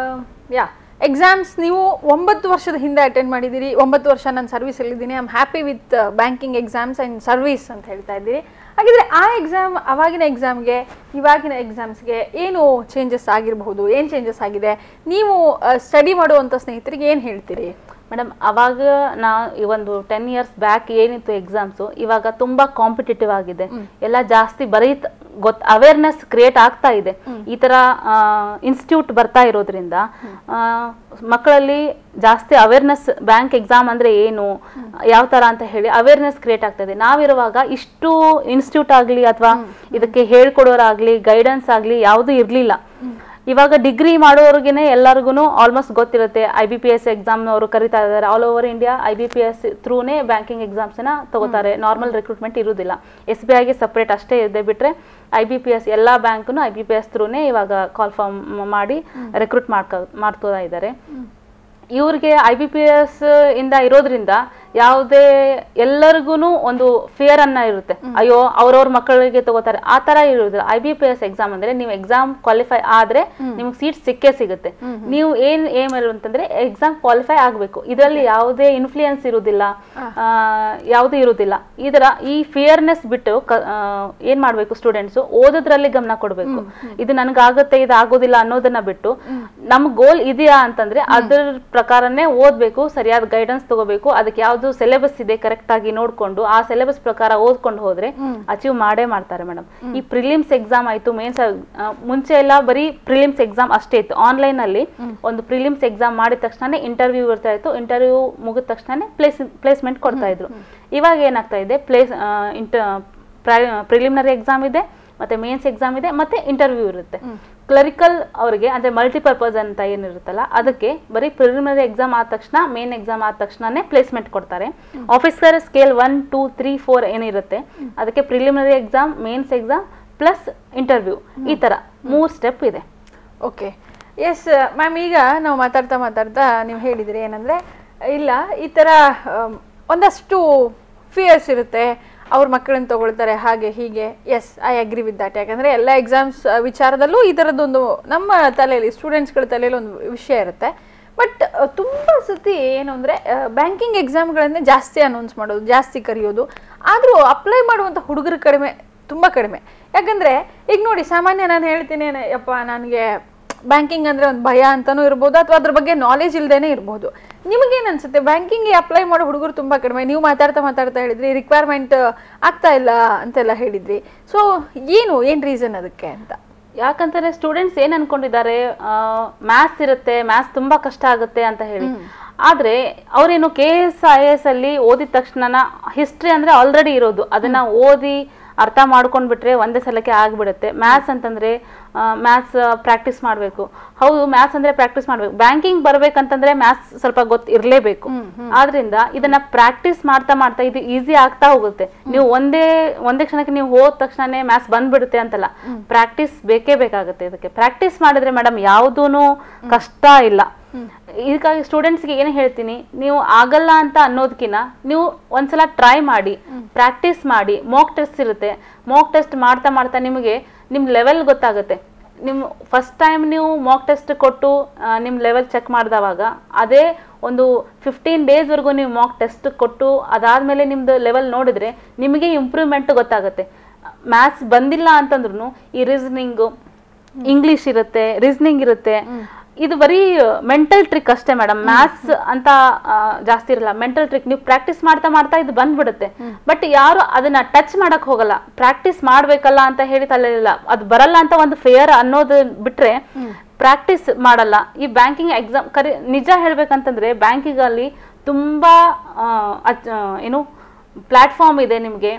ಯಾ ಎಕ್ಸಾಮ್ಸ್ ನೀವು ಒಂಬತ್ತು ವರ್ಷದ ಹಿಂದೆ ಅಟೆಂಡ್ ಮಾಡಿದ್ದೀರಿ ಒಂಬತ್ತು ವರ್ಷ ನಾನು ಸರ್ವಿಸಲ್ಲಿದ್ದೀನಿ I am happy with banking exams and service ಅಂತ ಹೇಳ್ತಾ ಇದ್ದೀರಿ ಹಾಗಿದ್ರೆ ಆ ಎಕ್ಸಾಮ್ ಅವಾಗಿನ ಎಕ್ಸಾಮ್ಗೆ ಇವಾಗಿನ ಎಕ್ಸಾಮ್ಸ್ಗೆ ಏನು ಚೇಂಜಸ್ ಆಗಿರಬಹುದು ಏನು ಚೇಂಜಸ್ ಆಗಿದೆ ನೀವು ಸ್ಟಡಿ ಮಾಡುವಂಥ ಸ್ನೇಹಿತರಿಗೆ ಏನು ಹೇಳ್ತೀರಿ ಮೇಡಮ್ ಅವಾಗ ನಾ ಈ ಒಂದು ಟೆನ್ ಇಯರ್ಸ್ ಬ್ಯಾಕ್ ಏನಿತ್ತು ಎಕ್ಸಾಮ್ಸು ಇವಾಗ ತುಂಬಾ ಕಾಂಪಿಟೇಟಿವ್ ಆಗಿದೆ ಎಲ್ಲ ಜಾಸ್ತಿ ಬರೀ ಗೊತ್ ಅವೇರ್ನೆಸ್ ಕ್ರಿಯೇಟ್ ಆಗ್ತಾ ಇದೆ ಈ ತರ ಇನ್ಸ್ಟಿಟ್ಯೂಟ್ ಬರ್ತಾ ಇರೋದ್ರಿಂದ ಆ, ಮಕ್ಕಳಲ್ಲಿ ಜಾಸ್ತಿ ಅವೇರ್ನೆಸ್ ಬ್ಯಾಂಕ್ ಎಕ್ಸಾಮ್ ಅಂದ್ರೆ ಏನು ಯಾವ ತರ ಅಂತ ಹೇಳಿ ಅವೇರ್ನೆಸ್ ಕ್ರಿಯೇಟ್ ಆಗ್ತಾ ಇದೆ ನಾವಿರುವಾಗ ಇಷ್ಟು ಇನ್ಸ್ಟಿಟ್ಯೂಟ್ ಆಗ್ಲಿ ಅಥವಾ ಇದಕ್ಕೆ ಹೇಳ್ಕೊಡೋರಾಗ್ಲಿ ಗೈಡೆನ್ಸ್ ಆಗ್ಲಿ ಯಾವುದು ಇರ್ಲಿಲ್ಲ ಇವಾಗ ಡಿಗ್ರಿ ಮಾಡೋರ್ಗೆನೆ ಎಲ್ಲರಿಗೂ ಆಲ್ಮೋಸ್ಟ್ ಗೊತ್ತಿರುತ್ತೆ ಐ ಬಿ ಪಿ ಎಸ್ ಎಕ್ಸಾಮ್ನವರು ಕರಿತಾ ಇದ್ದಾರೆ all over India I B P S ಥ್ರೂನೇ ಬ್ಯಾಂಕಿಂಗ್ ಎಕ್ಸಾಮ್ಸ್ನ ತಗೋತಾರೆ ನಾರ್ಮಲ್ ರಿಕ್ರೂಟ್ಮೆಂಟ್ ಇರುವುದಿಲ್ಲ ಎಸ್ ಬಿ ಐಗೆ ಸಪ್ರೇಟ್ ಅಷ್ಟೇ ಇದೆ ಬಿಟ್ರೆ ಐ ಬಿ ಪಿ ಎಸ್ ಎಲ್ಲ ಬ್ಯಾಂಕ್ನು ಐ ಬಿ ಪಿ ಎಸ್ ಥ್ರೂನೇ ಇವಾಗ ಕಾಲ್ ಫಾರ್ಮ್ ಮಾಡಿ ರೆಕ್ರೂಟ್ ಮಾಡ್ಕೊ ಮಾಡ್ಕೋತಾ ಇದ್ದಾರೆ ಇವ್ರಿಗೆ ಐ ಬಿ ಪಿ ಎಸ್ ಇಂದ ಇರೋದ್ರಿಂದ ಯಾವುದೇ ಎಲ್ಲರಿಗೂ ಒಂದು ಫಿಯರ್ ಅನ್ನ ಇರುತ್ತೆ ಅಯ್ಯೋ ಅವ್ರವ್ರ ಮಕ್ಕಳಿಗೆ ತಗೋತಾರೆ ಆ ತರ ಇರುವುದಿಲ್ಲ I B P S exam ಅಂದ್ರೆ ನೀವು ಎಕ್ಸಾಮ್ ಕ್ವಾಲಿಫೈ ಆದ್ರೆ ನಿಮ್ಗೆ ಸೀಟ್ ಸಿಕ್ಕೇ ಸಿಗುತ್ತೆ ನೀವು ಏನ್ ಏಮ್ ಅಂತಂದ್ರೆ ಎಕ್ಸಾಮ್ ಕ್ವಾಲಿಫೈ ಆಗ್ಬೇಕು ಇದರಲ್ಲಿ ಯಾವುದೇ ಇನ್ಫ್ಲೂಯೆನ್ಸ್ ಇರುವುದಿಲ್ಲ ಯಾವುದು ಇರುವುದಿಲ್ಲ ಇದರ ಈ ಫಿಯರ್ನೆಸ್ ಬಿಟ್ಟು ಕ- ಆ, ಏನ್ ಮಾಡ್ಬೇಕು ಸ್ಟೂಡೆಂಟ್ಸ್ ಓದೋದ್ರಲ್ಲಿ ಗಮನ ಕೊಡ್ಬೇಕು ಇದು ನನ್ಗಾಗುತ್ತೆ ಇದು ಆಗೋದಿಲ್ಲ ಅನ್ನೋದನ್ನ ಬಿಟ್ಟು ನಮ್ ಗೋಲ್ ಇದೆಯಾ ಅಂತಂದ್ರೆ ಅದ್ರ ಪ್ರಕಾರನೇ ಓದ್ಬೇಕು ಸರಿಯಾದ ಗೈಡೆನ್ಸ್ ತಗೋಬೇಕು ಅದಕ್ಕೆ ಯಾವ್ದು ಸಿಲೆಬಸ್ ಇದೆ ಕರೆಕ್ಟ್ ಆಗಿ ನೋಡ್ಕೊಂಡು ಆ ಸಿಲೆಬಸ್ ಪ್ರಕಾರ ಓದ್ಕೊಂಡು ಹೋದ್ರೆ ಅಚೀವ್ ಮಾಡೇ ಮಾಡ್ತಾರೆ ಮೇಡಮ್ ಈ ಪ್ರಿಲಿಮ್ಸ್ ಎಕ್ಸಾಮ್ ಆಯ್ತು ಮೇನ್ಸ್ ಮುಂಚೆ ಎಲ್ಲ ಬರೀ ಪ್ರಿಲಿಮ್ಸ್ ಎಕ್ಸಾಮ್ ಅಷ್ಟೇ ಇತ್ತು ಆನ್ಲೈನ್ ಅಲ್ಲಿ ಒಂದು ಪ್ರಿಲಿಮ್ಸ್ ಎಕ್ಸಾಮ್ ಮಾಡಿದ ತಕ್ಷಣ ಇಂಟರ್ವ್ಯೂ ಇರ್ತಾ ಇತ್ತು ಇಂಟರ್ವ್ಯೂ ಮುಗಿದ ತಕ್ಷಣ ಪ್ಲೇಸ್ ಪ್ಲೇಸ್ಮೆಂಟ್ ಕೊಡ್ತಾ ಇದ್ರು ಇವಾಗ ಏನಾಗ್ತಾ ಇದೆ ಪ್ಲೇಸ್ ಇಂಟ ಪ್ರಿಲಿಮಿನರಿ ಎಕ್ಸಾಮ್ ಇದೆ ಮತ್ತೆ ಮೇನ್ಸ್ ಎಕ್ಸಾಮ್ ಇದೆ ಮತ್ತೆ ಇಂಟರ್ವ್ಯೂ ಇರುತ್ತೆ ಕ್ಲರಿಕಲ್ ಅವರಿಗೆ ಅಂದ್ರೆ ಮಲ್ಟಿಪರ್ಪಸ್ ಅಂತ ಏನಿರುತ್ತಲ್ಲ ಅದಕ್ಕೆ ಬರೀ ಪ್ರಿಲಿಮಿನರಿ ಎಕ್ಸಾಮ್ ಆದ ತಕ್ಷಣ ಮೇನ್ ಎಕ್ಸಾಮ್ ಆದ ತಕ್ಷಣನೇ ಪ್ಲೇಸ್ಮೆಂಟ್ ಕೊಡ್ತಾರೆ officer scale one two three four ಏನಿರುತ್ತೆ ಅದಕ್ಕೆ preliminary exam mains exam plus interview ಈ ತರ ಮೂರು ಸ್ಟೆಪ್ ಇದೆ ಓಕೆ ಎಸ್ ಮ್ಯಾಮ್ ಈಗ ನಾವು ಮಾತಾಡ್ತಾ ಮಾತಾಡ್ತಾ ನೀವು ಹೇಳಿದ್ರಿ ಏನಂದ್ರೆ ಇಲ್ಲ ಈ ಥರ ಆಮ್, ಒಂದಷ್ಟು ಫಿಯರ್ಸ್ ಇರುತ್ತೆ ಅವ್ರ ಮಕ್ಕಳನ್ನ ತಗೊಳ್ತಾರೆ ಹಾಗೆ ಹೀಗೆ yes I agree with that ಯಾಕಂದರೆ ಎಲ್ಲ ಎಕ್ಸಾಮ್ಸ್ ವಿಚಾರದಲ್ಲೂ ಈ ಥರದ್ದೊಂದು ನಮ್ಮ ತಲೆಯಲ್ಲಿ ಸ್ಟೂಡೆಂಟ್ಸ್ಗಳ ತಲೆಯಲ್ಲಿ ಒಂದು ವಿಷಯ ಇರುತ್ತೆ ಬಟ್ ತುಂಬ ಸತಿ ಏನು ಅಂದರೆ ಬ್ಯಾಂಕಿಂಗ್ ಎಕ್ಸಾಮ್ಗಳನ್ನೇ ಜಾಸ್ತಿ ಅನೌನ್ಸ್ ಮಾಡೋದು ಜಾಸ್ತಿ ಕರೆಯೋದು ಆದರೂ ಅಪ್ಲೈ ಮಾಡುವಂಥ ಹುಡುಗರು ಕಡಿಮೆ ತುಂಬ ಕಡಿಮೆ ಯಾಕಂದರೆ ಈಗ ನೋಡಿ ಸಾಮಾನ್ಯ ನಾನು ಹೇಳ್ತೀನಿ ಏನ- ಯಪ್ಪ ನನಗೆ ಬ್ಯಾಂಕಿಂಗ್ ಅಂದರೆ ಒಂದು ಭಯ ಅಂತಲೂ ಇರ್ಬೋದು ಅಥವಾ ಅದ್ರ ಬಗ್ಗೆ ನಾಲೆಜ್ ಇಲ್ಲದೇನೆ ಇರ್ಬೋದು ನಿಮಗೇನು ಅನ್ಸುತ್ತೆ ಬ್ಯಾಂಕಿಂಗ್ಗೆ ಅಪ್ಲೈ ಮಾಡೋ ಹುಡುಗರು ತುಂಬ ಕಡಿಮೆ ನೀವು ಮಾತಾಡ್ತಾ ಮಾತಾಡ್ತಾ ಹೇಳಿದ್ರಿ ರಿಕ್ವೈರ್ಮೆಂಟ್ ಆಗ್ತಾ ಇಲ್ಲ ಅಂತೆಲ್ಲ ಹೇಳಿದ್ರಿ ಸೊ ಏನು ಏನು ರೀಸನ್ ಅದಕ್ಕೆ ಅಂತ ಯಾಕಂತಂದ್ರೆ ಸ್ಟೂಡೆಂಟ್ಸ್ ಏನ್ ಅನ್ಕೊಂಡಿದ್ದಾರೆ ಮ್ಯಾಥ್ಸ್ ಇರುತ್ತೆ ಮ್ಯಾಥ್ಸ್ ತುಂಬಾ ಕಷ್ಟ ಆಗುತ್ತೆ ಅಂತ ಹೇಳಿ ಆದ್ರೆ ಅವ್ರೇನು ಕೆ ಎಸ್ ಐ ಎಸ್ ಅಲ್ಲಿ ಓದಿದ ತಕ್ಷಣ ಹಿಸ್ಟ್ರಿ ಅಂದ್ರೆ ಆಲ್ರೆಡಿ ಇರೋದು ಅದನ್ನ ಓದಿ ಅರ್ಥ ಮಾಡ್ಕೊಂಡ್ಬಿಟ್ರೆ ಒಂದೇ ಸಲಕ್ಕೆ ಆಗ್ಬಿಡುತ್ತೆ ಮ್ಯಾಥ್ಸ್ ಅಂತಂದ್ರೆ ಮ್ಯಾಥ್ಸ್ ಪ್ರಾಕ್ಟೀಸ್ ಮಾಡಬೇಕು ಹೌದು ಮ್ಯಾಥ್ಸ್ ಅಂದ್ರೆ ಪ್ರಾಕ್ಟೀಸ್ ಮಾಡ್ಬೇಕು ಬ್ಯಾಂಕಿಂಗ್ ಬರ್ಬೇಕಂತಂದ್ರೆ ಮ್ಯಾಥ್ಸ್ ಸ್ವಲ್ಪ ಗೊತ್ತು ಇರಲೇಬೇಕು ಆದ್ರಿಂದ ಇದನ್ನ ಪ್ರಾಕ್ಟೀಸ್ ಮಾಡ್ತಾ ಮಾಡ್ತಾ ಇದು ಈಸಿ ಆಗ್ತಾ ಹೋಗುತ್ತೆ ನೀವು ಒಂದೇ ಒಂದೇ ಕ್ಷಣಕ್ಕೆ ನೀವು ಹೋದ ತಕ್ಷಣನೇ ಮ್ಯಾಥ್ಸ್ ಬಂದ್ಬಿಡುತ್ತೆ ಅಂತಲ್ಲ ಪ್ರಾಕ್ಟೀಸ್ ಬೇಕೇ ಬೇಕಾಗುತ್ತೆ ಇದಕ್ಕೆ ಪ್ರಾಕ್ಟೀಸ್ ಮಾಡಿದ್ರೆ ಮೇಡಮ್ ಯಾವುದೂ ಕಷ್ಟ ಇಲ್ಲ ಇದಕ್ಕಾಗಿ ಸ್ಟೂಡೆಂಟ್ಸ್ಗೆ ಏನು ಹೇಳ್ತೀನಿ ನೀವು ಆಗಲ್ಲ ಅಂತ ಅನ್ನೋದಕ್ಕಿಂತ ನೀವು ಒಂದ್ಸಲ ಟ್ರೈ ಮಾಡಿ ಪ್ರಾಕ್ಟೀಸ್ ಮಾಡಿ ಮೋಕ್ ಟೆಸ್ಟ್ ಇರುತ್ತೆ ಮೋಕ್ ಟೆಸ್ಟ್ ಮಾಡ್ತಾ ಮಾಡ್ತಾ ನಿಮಗೆ ನಿಮ್ಮ ಲೆವೆಲ್ ಗೊತ್ತಾಗುತ್ತೆ ನಿಮ್ಮ ಫಸ್ಟ್ ಟೈಮ್ ನೀವು ಮಾಕ್ ಟೆಸ್ಟ್ ಕೊಟ್ಟು ನಿಮ್ಮ ಲೆವೆಲ್ ಚೆಕ್ ಮಾಡಿದವಾಗ ಅದೇ ಒಂದು ಫಿಫ್ಟೀನ್ ಡೇಸ್ವರೆಗೂ ನೀವು ಮಾಕ್ ಟೆಸ್ಟ್ ಕೊಟ್ಟು ಅದಾದಮೇಲೆ ನಿಮ್ಮದು ಲೆವೆಲ್ ನೋಡಿದ್ರೆ ನಿಮಗೆ ಇಂಪ್ರೂವ್ಮೆಂಟ್ ಗೊತ್ತಾಗುತ್ತೆ ಮ್ಯಾಥ್ಸ್ ಬಂದಿಲ್ಲ ಅಂತಂದ್ರೂ ಈ ರೀಸನಿಂಗು ಇಂಗ್ಲಿಷ್ ಇರುತ್ತೆ ರೀಸನಿಂಗ್ ಇರುತ್ತೆ ಇದು ಬರೀ ಮೆಂಟಲ್ ಟ್ರಿಕ್ ಅಷ್ಟೇ ಮೇಡಮ್ ಮ್ಯಾಥ್ಸ್ ಅಂತ ಆ, ಜಾಸ್ತಿ ಇರಲ್ಲ ಮೆಂಟಲ್ ಟ್ರಿಕ್ ನೀವು ಪ್ರಾಕ್ಟೀಸ್ ಮಾಡ್ತಾ ಮಾಡ್ತಾ ಇದು ಬಂದ್ಬಿಡುತ್ತೆ ಬಟ್ ಯಾರು ಅದನ್ನ ಟಚ್ ಮಾಡಕ್ ಹೋಗಲ್ಲ ಪ್ರಾಕ್ಟೀಸ್ ಮಾಡ್ಬೇಕಲ್ಲ ಅಂತ ಹೇಳಿ ತಲೆಯಿಲ್ಲ ಅದು ಬರಲ್ಲ ಅಂತ ಒಂದು ಫೇರ್ ಅನ್ನೋದು ಬಿಟ್ರೆ ಪ್ರಾಕ್ಟೀಸ್ ಮಾಡಲ್ಲ ಈ ಬ್ಯಾಂಕಿಂಗ್ ಎಕ್ಸಾಮ್ ಕರಿ ನಿಜ ಹೇಳ್ಬೇಕಂತಂದ್ರೆ ಬ್ಯಾಂಕಿಗಲ್ಲಿ ತುಂಬಾ ಆ, ಅಚ್- ಆ, ಏನು ಪ್ಲಾಟ್ಫಾರ್ಮ್ ಇದೆ ನಿಮಗೆ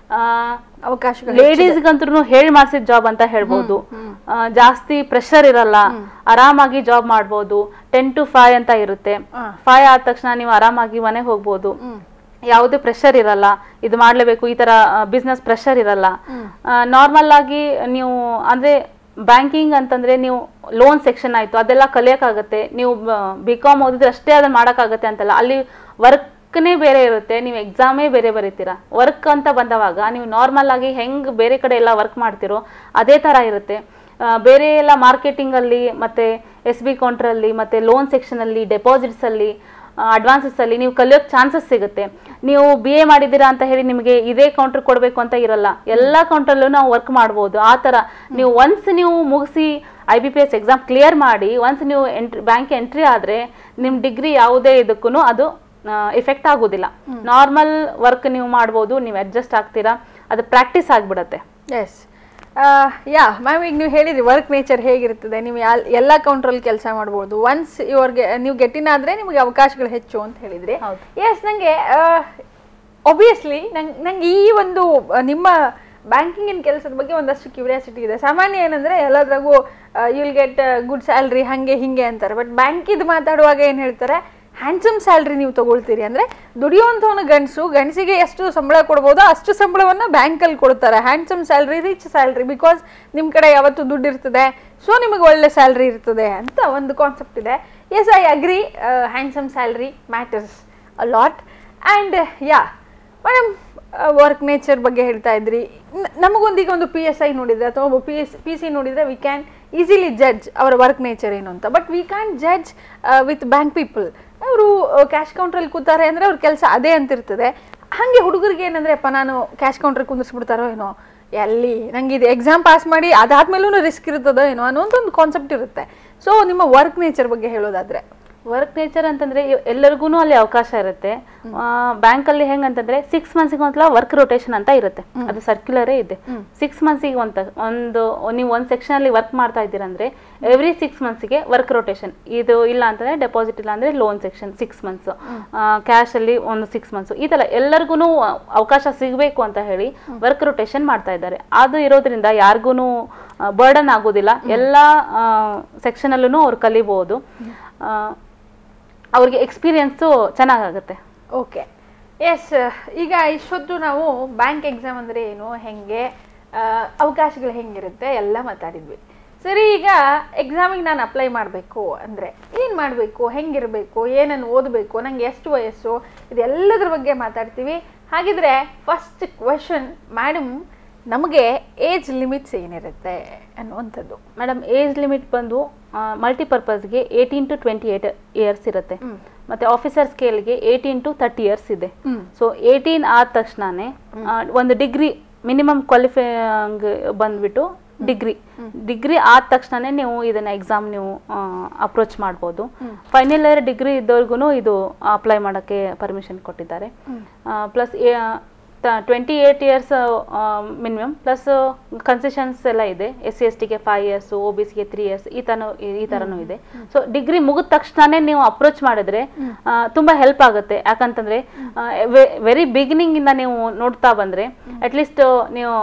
ಅವಕಾಶಗಳು ಲೇಡೀಸ್ಗಂತೂ ಹೇಳಿ ಮಾಡ್ಸಿದ ಜಾಬ್ ಅಂತ ಹೇಳ್ಬೋದು ಆ, ಜಾಸ್ತಿ ಪ್ರೆಷರ್ ಇರಲ್ಲ ಆರಾಮಾಗಿ ಜಾಬ್ ಮಾಡ್ಬೋದು ಟೆನ್ ಟು ಫೈವ್ ಅಂತ ಇರುತ್ತೆ ಹಾ. ಫೈವ್ ಆದ ತಕ್ಷಣ ನೀವು ಆರಾಮಾಗಿ ಮನೆಗೆ ಹೋಗ್ಬೋದು ಯಾವುದೇ ಪ್ರೆಷರ್ ಇರಲ್ಲ ಇದು ಮಾಡ್ಲೇಬೇಕು ಈ ತರ ಬಿಸ್ನೆಸ್ ಪ್ರೆಷರ್ ಇರಲ್ಲ ನಾರ್ಮಲ್ ಆಗಿ ನೀವು ಅಂದ್ರೆ ಬ್ಯಾಂಕಿಂಗ್ ಅಂತಂದ್ರೆ ನೀವು ಲೋನ್ ಸೆಕ್ಷನ್ ಆಯ್ತು ಅದೆಲ್ಲ ಕಲಿಯಕ್ಕಾಗತ್ತೆ ನೀವು ಬಿ ಕಾಮ್ ಓದಿದ್ರೆ ಅಷ್ಟೇ ಅದನ್ನ ಮಾಡೋಕ್ಕಾಗತ್ತೆ ಅಂತಲ್ಲ ಅಲ್ಲಿ ವರ್ಕ್ನೇ ಬೇರೆ ಇರುತ್ತೆ ನೀವು ಎಕ್ಸಾಮೇ ಬೇರೆ ಬರೀತೀರಾ ವರ್ಕ್ ಅಂತ ಬಂದವಾಗ ನೀವು ನಾರ್ಮಲ್ ಆಗಿ ಹೆಂಗ್ ಬೇರೆ ಕಡೆ ಎಲ್ಲ ವರ್ಕ್ ಮಾಡ್ತಿರೋ ಅದೇ ತರ ಇರುತ್ತೆ ಆ, ಬೇರೆ ಎಲ್ಲ ಮಾರ್ಕೆಟಿಂಗ್ ಅಲ್ಲಿ ಮತ್ತೆ ಎಸ್ ಬಿ ಕೌಂಟ್ರಲ್ಲಿ ಮತ್ತೆ ಲೋನ್ ಸೆಕ್ಷನ್ ಅಲ್ಲಿ ಡೆಪಾಸಿಟ್ಸ್ ಅಲ್ಲಿ ಅಡ್ವಾನ್ಸಸ್ ಅಲ್ಲಿ ನೀವು ಕಲಿಯೋಕ್ ಚಾನ್ಸಸ್ ಸಿಗುತ್ತೆ ನೀವು ಬಿ ಎ ಮಾಡಿದ್ದೀರಾ ಅಂತ ಹೇಳಿ ನಿಮಗೆ ಇದೇ ಕೌಂಟರ್ ಕೊಡಬೇಕು ಅಂತ ಇರಲ್ಲ ಎಲ್ಲ ಕೌಂಟ್ರಲ್ಲೂ ನಾವು ವರ್ಕ್ ಮಾಡ್ಬೋದು ಆ ಥರ ನೀವು ಒನ್ಸ್ ನೀವು ಮುಗಿಸಿ I B P S exam clear ಮಾಡಿ ಒನ್ಸ್ ನೀವು ಎಂಟ್ರಿ ಬ್ಯಾಂಕ್ ಎಂಟ್ರಿ ಆದರೆ ನಿಮ್ಮ ಡಿಗ್ರಿ ಯಾವುದೇ ಇದಕ್ಕೂ ಅದು ಎಫೆಕ್ಟ್ ಆಗೋದಿಲ್ಲ ನಾರ್ಮಲ್ ವರ್ಕ್ ನೀವು ಮಾಡ್ಬೋದು ನೀವು ಅಡ್ಜಸ್ಟ್ ಆಗ್ತೀರಾ ಅದು ಪ್ರಾಕ್ಟೀಸ್ ಆಗಿಬಿಡತ್ತೆ ಎಸ್ ಯಾ ಮ್ಯಾಮ್ ಈಗ ನೀವು ಹೇಳಿದ್ರಿ ವರ್ಕ್ ನೇಚರ್ ಹೇಗಿರ್ತದೆ ನೀವು ಯಾಲ್ ಎಲ್ಲ ಕೌಂಟ್ರಲ್ಲಿ ಕೆಲಸ ಮಾಡ್ಬೋದು ಒನ್ಸ್ ಇವ್ರಿಗೆ ನೀವು ಗೆಟ್ಟಿನ ಆದರೆ ನಿಮಗೆ ಅವಕಾಶಗಳು ಹೆಚ್ಚು ಅಂತ ಹೇಳಿದ್ರಿ ಹೌದು. ಎಸ್ ನನಗೆ ಒಬ್ವಿಯಸ್ಲಿ ನಂಗೆ ನಂಗೆ ಈ ಒಂದು ಆ, ನಿಮ್ಮ ಬ್ಯಾಂಕಿಂಗಿನ ಕೆಲಸದ ಬಗ್ಗೆ ಒಂದಷ್ಟು ಕ್ಯೂರಿಯಾಸಿಟಿ ಇದೆ ಸಾಮಾನ್ಯ ಏನಂದ್ರೆ ಎಲ್ಲದ್ರಾಗೂ you will get good salary ಹಾಗೆ ಹಿಂಗೆ ಅಂತಾರೆ ಬಟ್ ಬ್ಯಾಂಕಿದು ಮಾತಾಡುವಾಗ ಏನು ಹೇಳ್ತಾರೆ ಹ್ಯಾಂಡ್ಸಮ್ ಸ್ಯಾಲ್ರಿ ನೀವು ತಗೊಳ್ತೀರಿ ಅಂದರೆ ದುಡಿಯುವಂಥವನು ಗಂಡಸು ಗಂಡಸಿಗೆ ಎಷ್ಟು ಸಂಬಳ ಕೊಡ್ಬೋದೋ ಅಷ್ಟು ಸಂಬಳವನ್ನು ಬ್ಯಾಂಕಲ್ಲಿ ಕೊಡ್ತಾರೆ handsome salary rich salary because ನಿಮ್ಮ ಕಡೆ ಯಾವತ್ತು ದುಡ್ಡು ಇರ್ತದೆ ಸೊ ನಿಮಗೆ ಒಳ್ಳೆ ಸ್ಯಾಲ್ರಿ ಇರ್ತದೆ ಅಂತ ಒಂದು ಕಾನ್ಸೆಪ್ಟ್ ಇದೆ yes I agree handsome salary matters a lot and yeah madam work nature ಬಗ್ಗೆ ಹೇಳ್ತಾ ಇದ್ರಿ ನ- ನಮಗೊಂದೀಗ ಒಂದು ಪಿ ಎಸ್ ಐ ನೋಡಿದ್ರೆ ಅಥವಾ ಒಬ್ಬ ಪಿ ಎಸ್ ಪಿ ಸಿ ನೋಡಿದ್ರೆ ವಿ ಕ್ಯಾನ್ ಈಸಿಲಿ ಜಡ್ಜ್ ಅವರ ವರ್ಕ್ ನೇಚರ್ ಏನು ಅಂತ but we can judge with bank people ಅವರು ಕ್ಯಾಶ್ ಕೌಂಟ್ರಲ್ಲಿ ಕೂತಾರೆ ಅಂದರೆ ಅವ್ರ ಕೆಲಸ ಅದೇ ಅಂತಿರ್ತದೆ ಹಾಗೆ ಹುಡುಗರಿಗೆ ಏನಂದ್ರೆ ಅಪ್ಪ ನಾನು ಕ್ಯಾಶ್ ಕೌಂಟ್ರ್ ಕುಂದಿಸ್ಬಿಡ್ತಾರೋ ಏನೋ ಎಲ್ಲಿ ನಂಗೆ ಇದು ಎಕ್ಸಾಮ್ ಪಾಸ್ ಮಾಡಿ ಅದಾದ್ಮೇಲೂ ರಿಸ್ಕ್ ಇರ್ತದೋ ಏನೋ ಅನ್ನೋಂಥ ಒಂದು ಕಾನ್ಸೆಪ್ಟ್ ಇರುತ್ತೆ ಸೊ ನಿಮ್ಮ ವರ್ಕ್ ನೇಚರ್ ಬಗ್ಗೆ ಹೇಳೋದಾದ್ರೆ ವರ್ಕ್ ನೇಚರ್ ಅಂತಂದ್ರೆ ಎಲ್ಲರಿಗೂ ಅಲ್ಲಿ ಅವಕಾಶ ಇರುತ್ತೆ ಬ್ಯಾಂಕಲ್ಲಿ ಹೆಂಗಂತಂದ್ರೆ ಸಿಕ್ಸ್ ಮಂತ್ಸಿಗೆ ಒಂದ್ಸಲ ವರ್ಕ್ ರೊಟೇಷನ್ ಅಂತ ಇರುತ್ತೆ ಅದು ಸರ್ಕ್ಯುಲರೇ ಇದೆ ಸಿಕ್ಸ್ ಮಂತ್ಸಿಗೆ ಒಂದ್ ಒಂದು ನೀವು ಒಂದು ಸೆಕ್ಷನ್ ಅಲ್ಲಿ ವರ್ಕ್ ಮಾಡ್ತಾ ಇದ್ದೀರಂದ್ರೆ ಎವ್ರಿ ಸಿಕ್ಸ್ ಮಂತ್ಸ್ಗೆ ವರ್ಕ್ ರೊಟೇಷನ್ ಇದು ಇಲ್ಲ ಅಂತಂದ್ರೆ ಡೆಪಾಸಿಟ್ ಇಲ್ಲ ಅಂದ್ರೆ loan section six months cash ಅಲ್ಲಿ ಒಂದು ಸಿಕ್ಸ್ ಮಂತ್ಸ್ ಈ ತರ ಎಲ್ಲರಿಗೂ ಅವಕಾಶ ಸಿಗಬೇಕು ಅಂತ ಹೇಳಿ ವರ್ಕ್ ರೊಟೇಷನ್ ಮಾಡ್ತಾ ಇದ್ದಾರೆ ಅದು ಇರೋದ್ರಿಂದ ಯಾರಿಗೂ ಬರ್ಡನ್ ಆಗೋದಿಲ್ಲ ಎಲ್ಲ ಸೆಕ್ಷನ್ ಅಲ್ಲೂ ಅವ್ರು ಕಲಿಬಹುದು ಆ, ಅವ್ರಿಗೆ ಎಕ್ಸ್ಪೀರಿಯನ್ಸು ಚೆನ್ನಾಗಾಗುತ್ತೆ ಓಕೆ ಎಸ್ ಈಗ ಇಷ್ಟೊತ್ತು ನಾವು ಬ್ಯಾಂಕ್ ಎಕ್ಸಾಮ್ ಅಂದರೆ ಏನು ಹೆಂಗೆ ಆ, ಅವಕಾಶಗಳು ಹೆಂಗಿರುತ್ತೆ ಎಲ್ಲ ಮಾತಾಡಿದ್ವಿ ಸರಿ ಈಗ ಎಕ್ಸಾಮಿಗೆ ನಾನು ಅಪ್ಲೈ ಮಾಡಬೇಕು ಅಂದರೆ ಏನು ಮಾಡಬೇಕು ಹೆಂಗಿರಬೇಕು ಏನನ್ನು ಓದಬೇಕು ನಂಗೆ ಎಷ್ಟು ವಯಸ್ಸು ಇದೆಲ್ಲದ್ರ ಬಗ್ಗೆ ಮಾತಾಡ್ತೀವಿ ಹಾಗಿದ್ರೆ ಫಸ್ಟ್ ಕ್ವಶನ್ ಮೇಡಮ್ ನಮಗೆ ಏಜ್ ಲಿಮಿಟ್ಸ್ ಏನಿರುತ್ತೆ ಅನ್ನುವಂಥದ್ದು ಮೇಡಮ್ ಏಜ್ ಲಿಮಿಟ್ ಬಂದು ಮಲ್ಟಿಪರ್ಪಸ್ಗೆ eighteen to twenty eight years ಇರುತ್ತೆ ಹ್ಮ್. ಮತ್ತೆ ಆಫೀಸರ್ ಸ್ಕೇಲ್ಗೆ ಏಯ್ಟೀನ್ ಟು ತರ್ಟಿ ಇಯರ್ಸ್ ಇದೆ ಹ್ಮ್. ಸೊ ಏಯ್ಟೀನ್ ಆದ ತಕ್ಷಣನೇ ಆ, ಒಂದು ಡಿಗ್ರಿ ಮಿನಿಮಮ್ ಕ್ವಾಲಿಫೈ ಬಂದ್ಬಿಟ್ಟು ಡಿಗ್ರಿ ಡಿಗ್ರಿ ಆದ ತಕ್ಷಣನೇ ನೀವು ಇದನ್ನ ಎಕ್ಸಾಮ್ ನೀವು ಅಪ್ರೋಚ್ ಮಾಡ್ಬೋದು ಫೈನಲ್ ಇಯರ್ ಡಿಗ್ರಿ ಇದ್ದವ್ರಿಗೂ ಇದು ಅಪ್ಲೈ ಮಾಡೋಕ್ಕೆ ಪರ್ಮಿಷನ್ ಕೊಟ್ಟಿದ್ದಾರೆ plus twenty eight years minimum plus concessions ಎಲ್ಲ ಇದೆ ಎಸ್ ಸಿ ಎಸ್ ಟಿಗೆ ಫೈವ್ ಇಯರ್ಸ್ ಒ ಬಿ ಸಿಗೆ ತ್ರೀ ಇಯರ್ಸ್ ಈ ಥರ ಈ ಥರನೂ ಇದೆ ಸೊ ಡಿಗ್ರಿ ಮುಗಿದ ತಕ್ಷಣನೇ ನೀವು ಅಪ್ರೋಚ್ ಮಾಡಿದ್ರೆ ಆ, ತುಂಬಾ ಹೆಲ್ಪ್ ಆಗುತ್ತೆ ಯಾಕಂತಂದ್ರೆ ವೆರಿ ಬಿಗಿನಿಂಗಿಂದ ನೀವು ನೋಡ್ತಾ ಬಂದ್ರೆ ಅಟ್ಲೀಸ್ಟ್ ನೀವು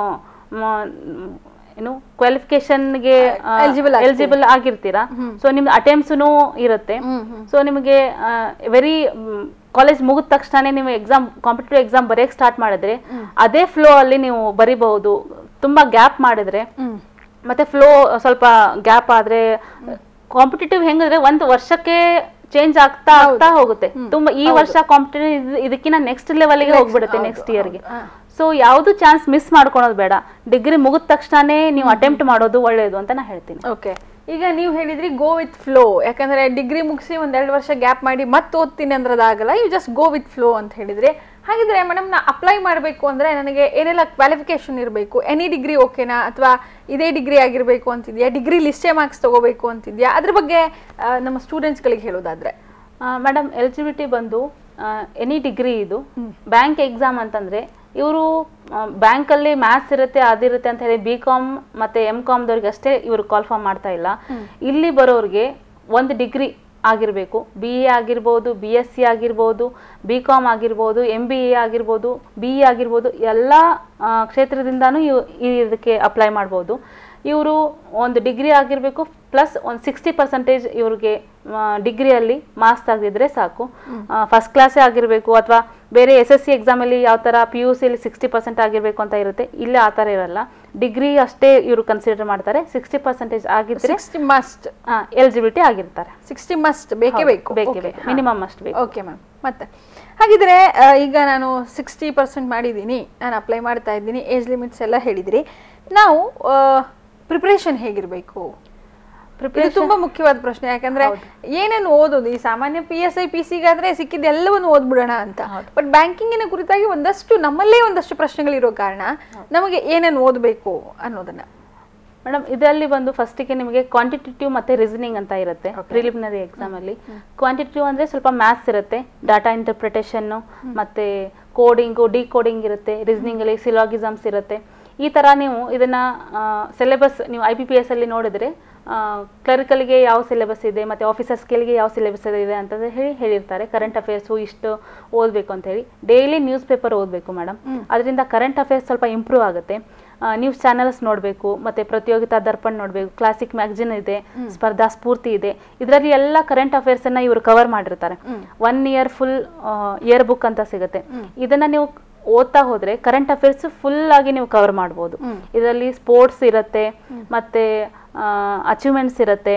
ಮ, ಏನು ಕ್ವಾಲಿಫಿಕೇಶನ್ಗೆ Eligible ಆಗ್ತೀರಿ. ಎಲಿಜಿಬಲ್ ಆಗಿರ್ತೀರಾ ಸೊ ನಿಮ್ದು ಅಟೆಂಪ್ಟ್ಸೂ ಇರುತ್ತೆ ಸೊ ನಿಮಗೆ ವೆರಿ ಕಾಲೇಜ್ ಮುಗಿದ ತಕ್ಷಣ ನೀವು ಎಕ್ಸಾಮ್ ಕಾಂಪಿಟೇಟಿವ್ ಎಕ್ಸಾಮ್ ಬರೆಯಕ್ಕೆ ಸ್ಟಾರ್ಟ್ ಮಾಡಿದ್ರೆ ಅದೇ ಫ್ಲೋ ಅಲ್ಲಿ ನೀವು ಬರಿಬಹುದು ತುಂಬಾ ಗ್ಯಾಪ್ ಮಾಡಿದ್ರೆ ಮತ್ತೆ ಫ್ಲೋ ಸ್ವಲ್ಪ ಗ್ಯಾಪ್ ಆದ್ರೆ ಕಾಂಪಿಟೇಟಿವ್ ಹೆಂಗಂದ್ರೆ ಒಂದು ವರ್ಷಕ್ಕೆ ಚೇಂಜ್ ಆಗ್ತಾ ಆಗ್ತಾ ಹೋಗುತ್ತೆ ತುಂಬಾ ಈ ವರ್ಷ ಕಾಂಪಿಟೇಟಿವ್ ಇದಕ್ಕಿಂತ ನೆಕ್ಸ್ಟ್ ಲೆವೆಲ್ಗೆ ಹೋಗ್ಬಿಡುತ್ತೆ ನೆಕ್ಸ್ಟ್ ಇಯರ್ಗೆ ಸೊ ಯಾವುದು ಚಾನ್ಸ್ ಮಿಸ್ ಮಾಡ್ಕೊಳೋದು ಬೇಡ ಡಿಗ್ರಿ ಮುಗಿದ ತಕ್ಷಣನೇ ನೀವು ಅಟೆಂಪ್ಟ್ ಮಾಡೋದು ಒಳ್ಳೆಯದು ಅಂತ ನಾ ಹೇಳ್ತೀನಿ ಓಕೆ ಈಗ ನೀವು ಹೇಳಿದ್ರಿ ಗೋ ವಿತ್ ಫ್ಲೋ ಯಾಕಂದ್ರೆ ಡಿಗ್ರಿ ಮುಗಿಸಿ ಒಂದೆರಡು ವರ್ಷ ಗ್ಯಾಪ್ ಮಾಡಿ ಮತ್ತೆ ಓದ್ತೀನಿ ಅಂದ್ರೆ ಅದಾಗಲ್ಲ you just go with flow ಅಂತ ಹೇಳಿದ್ರಿ ಹಾಗಿದ್ರೆ ಮೇಡಮ್ ನಾ ಅಪ್ಲೈ ಮಾಡಬೇಕು ಅಂದ್ರೆ ನನಗೆ ಏನೆಲ್ಲ ಕ್ವಾಲಿಫಿಕೇಶನ್ ಇರಬೇಕು ಎನಿ ಡಿಗ್ರಿ ಓಕೆನಾ ಅಥವಾ ಇದೇ ಡಿಗ್ರಿ ಆಗಿರಬೇಕು ಅಂತಿದ್ಯಾ ಡಿಗ್ರಿ ಲಿಸ್ಟೇ ಮಾರ್ಕ್ಸ್ ತಗೋಬೇಕು ಅಂತಿದ್ಯಾ ಅದ್ರ ಬಗ್ಗೆ ಆ, ನಮ್ಮ ಸ್ಟೂಡೆಂಟ್ಸ್ಗಳಿಗೆ ಹೇಳೋದಾದ್ರೆ ಮೇಡಮ್ ಎಲಿಜಿಬಿಲಿಟಿ ಬಂದು ಎನಿ ಡಿಗ್ರಿ ಇದು ಬ್ಯಾಂಕ್ ಎಕ್ಸಾಮ್ ಅಂತಂದ್ರೆ ಇವರು ಬ್ಯಾಂಕಲ್ಲಿ ಮ್ಯಾಥ್ಸ್ ಇರುತ್ತೆ ಅದಿರುತ್ತೆ ಅಂತ ಹೇಳಿ ಬಿ ಕಾಮ್ ಮತ್ತೆ ಎಂ ಕಾಮ್ದವ್ರಿಗೆ ಅಷ್ಟೇ ಇವರು ಕಾಲ್ಫಾರ್ಮ್ ಮಾಡ್ತಾ ಇಲ್ಲ ಇಲ್ಲಿ ಬರೋರಿಗೆ ಒಂದು ಡಿಗ್ರಿ ಆಗಿರಬೇಕು ಬಿ ಎ ಆಗಿರ್ಬೋದು ಬಿ ಎಸ್ ಸಿ ಆಗಿರ್ಬೋದು ಬಿ ಕಾಮ್ ಆಗಿರ್ಬೋದು ಎಂ ಬಿ ಎ ಆಗಿರ್ಬೋದು ಬಿ ಎ ಆಗಿರ್ಬೋದು ಎಲ್ಲ ಆ, ಕ್ಷೇತ್ರದಿಂದಾನು ಇವ್ ಇದಕ್ಕೆ ಅಪ್ಲೈ ಮಾಡ್ಬೋದು ಇವರು ಒಂದು ಡಿಗ್ರಿ ಆಗಿರಬೇಕು ಪ್ಲಸ್ ಒಂದು ಸಿಕ್ಸ್ಟಿ ಪರ್ಸೆಂಟೇಜ್ ಇವ್ರಿಗೆ ಡಿಗ್ರಿಯಲ್ಲಿ ಮಾರ್ಕ್ಸ್ ತೆಗೆದಿದ್ರೆ ಸಾಕು ಫಸ್ಟ್ ಕ್ಲಾಸೇ ಆಗಿರಬೇಕು ಅಥವಾ ಬೇರೆ ಎಸ್ ಎಸ್ ಸಿ ಎಕ್ಸಾಮಲ್ಲಿ ಯಾವ ಥರ ಪಿ ಯು ಸಿಲಿ ಸಿಕ್ಸ್ಟಿ ಪರ್ಸೆಂಟ್ ಆಗಿರಬೇಕು ಅಂತ ಇರುತ್ತೆ ಇಲ್ಲಿ ಆ ಥರ ಇರಲ್ಲ ಡಿಗ್ರಿ ಅಷ್ಟೇ ಇವರು ಕನ್ಸಿಡರ್ ಮಾಡ್ತಾರೆ ಸಿಕ್ಸ್ಟಿ ಪರ್ಸೆಂಟೇಜ್ ಆಗಿದ್ರೆ ಸಿಕ್ಸ್ಟಿ ಮಸ್ಟ್ ಎಲಿಜಿಬಿಲಿಟಿ ಆಗಿರ್ತಾರೆ ಸಿಕ್ಸ್ಟಿ ಮಸ್ಟ್ ಬೇಕೇ ಹೌದು, ಬೇಕು ಬೇಕೇ ಬೇಕು ಮಿನಿಮಮ್ ಅಷ್ಟು ಬೇಕು ಓಕೆ ಮ್ಯಾಮ್ ಮತ್ತೆ ಹಾಗಿದ್ರೆ ಆ, ಈಗ ನಾನು ಸಿಕ್ಸ್ಟಿ ಪರ್ಸೆಂಟ್ ಮಾಡಿದ್ದೀನಿ ನಾನು ಅಪ್ಲೈ ಮಾಡ್ತಾ ಇದ್ದೀನಿ ಏಜ್ ಲಿಮಿಟ್ಸ್ ಎಲ್ಲ ಹೇಳಿದ್ರಿ ನಾವು ಪ್ರಿಪ್ರೇಷನ್ ಹೇಗಿರಬೇಕು ಇದು ಪ್ರಿಪರೇಷನ್ ತುಂಬಾ ಮುಖ್ಯವಾದ ಪ್ರಶ್ನೆ ಯಾಕಂದ್ರೆ ಏನೇನು ಓದೋದು ಈ ಸಾಮಾನ್ಯ ಪಿ ಎಸ್ ಐ ಪಿ ಸಿಗಾದ್ರೆ ಸಿಕ್ಕಿದ ಎಲ್ಲವನ್ನು ಓದ್ಬಿಡೋಣ ಅಂತ ಬಟ್ ಬ್ಯಾಂಕಿಂಗಿನ ಕುರಿತಾಗಿ ಒಂದಷ್ಟು ನಮ್ಮಲ್ಲೇ ಒಂದಷ್ಟು ಪ್ರಶ್ನೆಗಳಿರೋ ಕಾರಣ ನಮಗೆ ಏನೇನು ಓದಬೇಕು ಅನ್ನೋದನ್ನ ಮೇಡಮ್ ಇದರಲ್ಲಿ ಬಂದು ಫಸ್ಟಿಗೆ ನಿಮಗೆ ಕ್ವಾಂಟಿಟೇಟಿವ್ ಮತ್ತೆ ರೀಸನಿಂಗ್ ಅಂತ ಇರುತ್ತೆ ಪ್ರಿಲಿಮಿನರಿ ಎಕ್ಸಾಮ್ ಅಲ್ಲಿ ಕ್ವಾಂಟಿಟೇಟಿವ್ ಅಂದ್ರೆ ಸ್ವಲ್ಪ ಮ್ಯಾಥ್ಸ್ ಇರುತ್ತೆ ಡಾಟಾ ಇಂಟರ್ಪ್ರಿಟೇಷನ್ ಮತ್ತೆ ಕೋಡಿಂಗು ಡಿ ಕೋಡಿಂಗ್ ಇರುತ್ತೆ ರೀಸನಿಂಗ್ ಅಲ್ಲಿ ಸಿಲಾಗಿಸಮ್ಸ್ ಇರುತ್ತೆ ಈ ತರ ನೀವು ಇದನ್ನ ಸಿಲೆಬಸ್ ನೀವು ಐ ಬಿ ಪಿ ಎಸ್ ಅಲ್ಲಿ ನೋಡಿದ್ರೆ ಕ್ಲರಿಕಲ್ಗೆ ಯಾವ ಸಿಲೆಬಸ್ ಇದೆ ಮತ್ತೆ ಆಫೀಸರ್ ಸ್ಕೇಲ್ಗೆ ಯಾವ ಸಿಲೆಬಸ್ ಇದೆ ಅಂತ ಹೇಳಿ ಹೇಳಿರ್ತಾರೆ ಕರೆಂಟ್ ಅಫೇರ್ಸು ಇಷ್ಟು ಓದಬೇಕು ಅಂತ ಹೇಳಿ ಡೈಲಿ ನ್ಯೂಸ್ ಪೇಪರ್ ಓದಬೇಕು ಮೇಡಮ್ ಅದರಿಂದ ಕರೆಂಟ್ ಅಫೇರ್ಸ್ ಸ್ವಲ್ಪ ಇಂಪ್ರೂವ್ ಆಗುತ್ತೆ ನ್ಯೂಸ್ ಚಾನಲ್ಸ್ ನೋಡಬೇಕು ಮತ್ತೆ ಪ್ರತಿಯೋಗಿತಾ ದರ್ಪಣ್ ನೋಡಬೇಕು ಕ್ಲಾಸಿಕ್ ಮ್ಯಾಗಜಿನ್ ಇದೆ ಸ್ಪರ್ಧಾ ಸ್ಫೂರ್ತಿ ಇದೆ ಇದರಲ್ಲಿ ಎಲ್ಲ ಕರೆಂಟ್ ಅಫೇರ್ಸ್ ಅನ್ನ ಇವರು ಕವರ್ ಮಾಡಿರ್ತಾರೆ one year full year book ಅಂತ ಸಿಗುತ್ತೆ ಇದನ್ನ ನೀವು ಓದ್ತಾ ಹೋದ್ರೆ ಕರೆಂಟ್ ಅಫೇರ್ಸ್ ಫುಲ್ ಆಗಿ ನೀವು ಕವರ್ ಮಾಡ್ಬೋದು ಇದರಲ್ಲಿ ಸ್ಪೋರ್ಟ್ಸ್ ಇರುತ್ತೆ ಮತ್ತೆ ಅಚೀವ್ಮೆಂಟ್ಸ್ ಇರುತ್ತೆ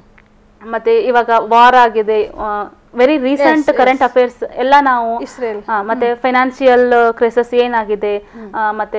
ಮತ್ತೆ ಇವಾಗ ವಾರ್ ಆಗಿದೆ ವೆರಿ ರೀಸೆಂಟ್ ಕರೆಂಟ್ ಅಫೇರ್ಸ್ ಎಲ್ಲ ನಾವು ಇಸ್ರೇಲ್ ಆ, ಮತ್ತೆ ಫೈನಾನ್ಷಿಯಲ್ ಕ್ರೈಸಸ್ ಏನಾಗಿದೆ ಆ, ಮತ್ತೆ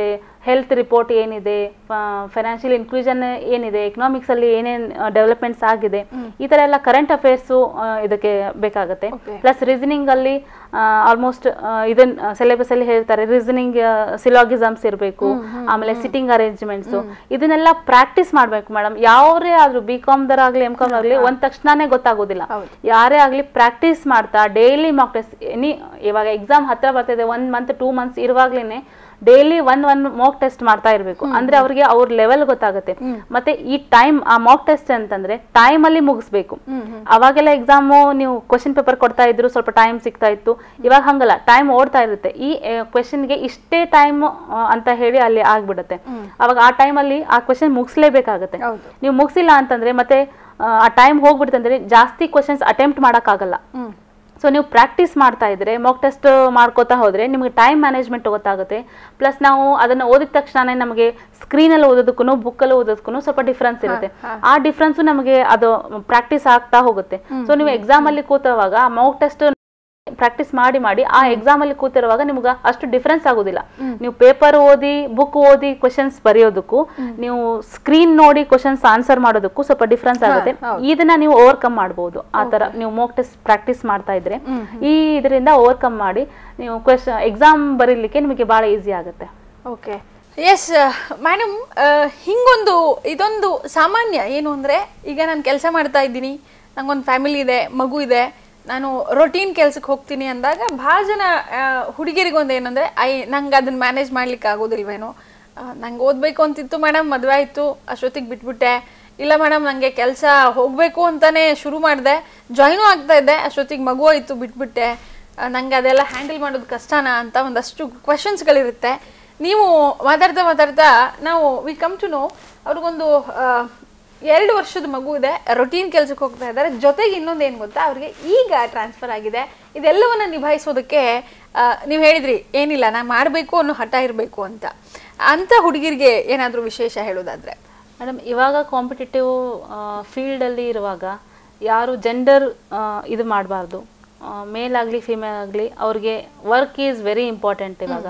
ಹೆಲ್ತ್ ರಿಪೋರ್ಟ್ ಏನಿದೆ ಫೈನಾನ್ಷಿಯಲ್ ಇನ್ಕ್ಲೂಷನ್ ಏನಿದೆ ಎಕನಾಮಿಕ್ಸಲ್ಲಿ ಏನೇನು ಡೆವಲಪ್ಮೆಂಟ್ಸ್ ಆಗಿದೆ ಈ ಥರ ಎಲ್ಲ ಕರೆಂಟ್ ಅಫೇರ್ಸು ಇದಕ್ಕೆ ಬೇಕಾಗುತ್ತೆ Okay. ಪ್ಲಸ್ ರೀಸನಿಂಗ್ ಅಲ್ಲಿ ಆಲ್ಮೋಸ್ಟ್ ಇದನ್ನ ಸಿಲೆಬಸ್ ಅಲ್ಲಿ ಹೇಳ್ತಾರೆ ರೀಸನಿಂಗ್ ಸಿಲಾಗಿಸಮ್ಸ್ ಇರಬೇಕು ಆಮೇಲೆ ಸಿಟ್ಟಿಂಗ್ ಅರೇಂಜ್ಮೆಂಟ್ಸ್ ಇದನ್ನೆಲ್ಲ ಪ್ರಾಕ್ಟೀಸ್ ಮಾಡ್ಬೇಕು ಮೇಡಮ್ ಯಾರೇ ಆದ್ರೂ ಬಿ ಕಾಮ್ದರ ಆಗ್ಲಿ ಎಂ ಕಾಮ್ ಆಗ್ಲಿ ಒಂದ್ ತಕ್ಷಣನೇ ಗೊತ್ತಾಗೋದಿಲ್ಲ ಹೌದು. ಯಾರೇ ಆಗ್ಲಿ ಪ್ರಾಕ್ಟೀಸ್ ಮಾಡ್ತಾ ಡೈಲಿ ಮಾಕ್ ಟೆಸ್ಟ್ ಎನಿ ಇವಾಗ ಎಕ್ಸಾಮ್ ಹತ್ರ ಬರ್ತಿದೆ ಒನ್ ಮಂತ್ ಟೂ ಮಂತ್ಸ್ ಇರುವಾಗ್ಲೇನೆ daily one one mock test ಮಾಡ್ತಾ ಇರಬೇಕು ಅಂದ್ರೆ ಅವ್ರಿಗೆ ಅವ್ರ ಲೆವೆಲ್ ಗೊತ್ತಾಗುತ್ತೆ ಮತ್ತೆ ಈ ಟೈಮ್ ಆ ಮಾಕ್ ಟೆಸ್ಟ್ ಅಂತಂದ್ರೆ ಟೈಮ್ ಅಲ್ಲಿ ಮುಗಿಸ್ಬೇಕು ಅವಾಗೆಲ್ಲ ಎಕ್ಸಾಮು ನೀವು ಕ್ವಶನ್ ಪೇಪರ್ ಕೊಡ್ತಾ ಇದ್ರು ಸ್ವಲ್ಪ ಟೈಮ್ ಸಿಗ್ತಾ ಇತ್ತು ಇವಾಗ ಹಂಗಲ್ಲ ಟೈಮ್ ಓಡ್ತಾ ಇರುತ್ತೆ ಈ ಕ್ವೆಶನ್ಗೆ ಇಷ್ಟೇ ಟೈಮ್ ಅಂತ ಹೇಳಿ ಅಲ್ಲಿ ಆಗ್ಬಿಡುತ್ತೆ ಅವಾಗ ಆ ಟೈಮಲ್ಲಿ ಆ ಕ್ವೆಶನ್ ಮುಗಿಸ್ಲೇಬೇಕಾಗತ್ತೆ ಹೌದು. ನೀವು ಮುಗಿಸಿಲ್ಲ ಅಂತಂದ್ರೆ ಮತ್ತೆ ಆ, ಆ ಟೈಮ್ ಹೋಗ್ಬಿಡುತ್ತಂದ್ರೆ ಜಾಸ್ತಿ ಕ್ವಶನ್ಸ್ ಅಟೆಂಪ್ಟ್ ಮಾಡೋಕ್ಕಾಗಲ್ಲ ಹ್ಮ್ ಸೊ ನೀವು ಪ್ರಾಕ್ಟೀಸ್ ಮಾಡ್ತಾ ಇದ್ರೆ ಮಾಕ್ ಟೆಸ್ಟ್ ಮಾಡ್ಕೋತಾ ಹೋದ್ರೆ ನಿಮಗೆ ಟೈಮ್ ಮ್ಯಾನೇಜ್ಮೆಂಟ್ ಗೊತ್ತಾಗುತ್ತೆ ಪ್ಲಸ್ ನಾವು ಅದನ್ನ ಓದಿದ ತಕ್ಷಣ ನಮಗೆ ಸ್ಕ್ರೀನಲ್ಲಿ ಓದೋದಕ್ಕೂ ಬುಕ್ಕಲ್ಲಿ ಓದೋದಕ್ಕೂ ಸ್ವಲ್ಪ ಡಿಫ್ರೆನ್ಸ್ ಇರುತ್ತೆ ಆ ಡಿಫ್ರೆನ್ಸು ನಮಗೆ ಅದು ಪ್ರಾಕ್ಟೀಸ್ ಆಗ್ತಾ ಹೋಗುತ್ತೆ ಸೊ ನೀವು ಎಕ್ಸಾಮ್ ಅಲ್ಲಿ ಕೂತವಾಗ ಮಾಕ್ ಟೆಸ್ಟ್ ಪ್ರಾಕ್ಟೀಸ್ ಮಾಡಿ ಮಾಡಿ ಆ ಎಕ್ಸಾಮ್ ಅಲ್ಲಿ ಕೂತಿರುವಾಗ ನಿಮ್ಗೆ ಅಷ್ಟು ಡಿಫ್ರೆನ್ಸ್ ಆಗೋದಿಲ್ಲ ನೀವು ಪೇಪರ್ ಓದಿ ಬುಕ್ ಓದಿ ಕ್ವಶನ್ಸ್ ಬರೆಯೋದಕ್ಕೂ ನೀವು ಸ್ಕ್ರೀನ್ ನೋಡಿ ಕ್ವಶನ್ಸ್ ಆನ್ಸರ್ ಮಾಡೋದಕ್ಕೂ ಸ್ವಲ್ಪ ಡಿಫ್ರೆನ್ಸ್ ಆಗುತ್ತೆ ಇದನ್ನ ನೀವು ಓವರ್ಕಮ್ ಮಾಡಬಹುದು ಆ ತರ ನೀವು ಮೋಕ್ ಟೆಸ್ಟ್ ಪ್ರಾಕ್ಟೀಸ್ ಮಾಡ್ತಾ ಇದ್ರೆ ಈ ಇದರಿಂದ ಓವರ್ಕಮ್ ಮಾಡಿ ನೀವು ಕ್ವೆಶನ್ ಎಕ್ಸಾಮ್ ಬರೀಲಿಕ್ಕೆ ನಿಮಗೆ ಬಹಳ ಈಸಿ ಆಗುತ್ತೆ ಓಕೆ ಎಸ್ ಮೇಡಮ್ ಹಿಂಗೊಂದು ಇದೊಂದು ಸಾಮಾನ್ಯ ಏನು ಅಂದರೆ ಈಗ ನಾನು ಕೆಲಸ ಮಾಡ್ತಾ ಇದ್ದೀನಿ ನಂಗೊಂದು ಫ್ಯಾಮಿಲಿ ಇದೆ ಮಗು ಇದೆ ನಾನು ರೊಟೀನ್ ಕೆಲ್ಸಕ್ಕೆ ಹೋಗ್ತೀನಿ ಅಂದಾಗ ಭಾಳ ಜನ ಹುಡುಗಿರಿಗೊಂದು ಏನಂದರೆ ಐ ನಂಗೆ ಅದನ್ನ ಮ್ಯಾನೇಜ್ ಮಾಡ್ಲಿಕ್ಕೆ ಆಗೋದಿಲ್ವೇನೋ ನಂಗೆ ಓದಬೇಕು ಅಂತಿತ್ತು ಮೇಡಮ್ ಮದುವೆ ಆಯಿತು ಅಷ್ಟೊತ್ತಿಗೆ ಬಿಟ್ಬಿಟ್ಟೆ ಇಲ್ಲ ಮೇಡಮ್ ನನಗೆ ಕೆಲಸ ಹೋಗಬೇಕು ಅಂತಾನೆ ಶುರು ಮಾಡಿದೆ ಜಾಯ್ನು ಆಗ್ತಾ ಇದ್ದೆ ಅಷ್ಟೊತ್ತಿಗೆ ಮಗು ಆಯಿತು ಬಿಟ್ಬಿಟ್ಟೆ ನಂಗೆ ಅದೆಲ್ಲ ಹ್ಯಾಂಡಲ್ ಮಾಡೋದು ಕಷ್ಟನಾ ಅಂತ ಒಂದಷ್ಟು ಕ್ವಶನ್ಸ್ಗಳಿರುತ್ತೆ ನೀವು ಮಾತಾಡ್ತಾ ಮಾತಾಡ್ತಾ ನಾವು ವಿ ಕಮ್ ಟು ನೋ ಅವ್ರಿಗೊಂದು ಆ, ಎರಡು ವರ್ಷದ ಮಗು ಇದೆ ರೊಟೀನ್ ಕೆಲ್ಸಕ್ಕೆ ಹೋಗ್ತಾ ಇದ್ದಾರೆ ಜೊತೆಗೆ ಇನ್ನೊಂದು ಏನು ಗೊತ್ತಾ ಅವ್ರಿಗೆ ಈಗ ಟ್ರಾನ್ಸ್ಫರ್ ಆಗಿದೆ ಇದೆಲ್ಲವನ್ನ ನಿಭಾಯಿಸೋದಕ್ಕೆ ನೀವು ಹೇಳಿದ್ರಿ ಏನಿಲ್ಲ ನಾ ಮಾಡಬೇಕು ಅನ್ನೋ ಹಠ ಇರಬೇಕು ಅಂತ ಅಂತ ಹುಡುಗಿರಿಗೆ ಏನಾದರೂ ವಿಶೇಷ ಹೇಳೋದಾದ್ರೆ ಮೇಡಮ್ ಇವಾಗ ಕಾಂಪಿಟೇಟಿವ್ ಫೀಲ್ಡಲ್ಲಿ ಇರುವಾಗ ಯಾರು ಜೆಂಡರ್ ಇದು ಮಾಡಬಾರ್ದು ಮೇಲ್ ಆಗಲಿ ಫಿಮೇಲ್ ಆಗಲಿ ಅವ್ರಿಗೆ ವರ್ಕ್ ಈಸ್ ವೆರಿ ಇಂಪಾರ್ಟೆಂಟ್ ಇವಾಗ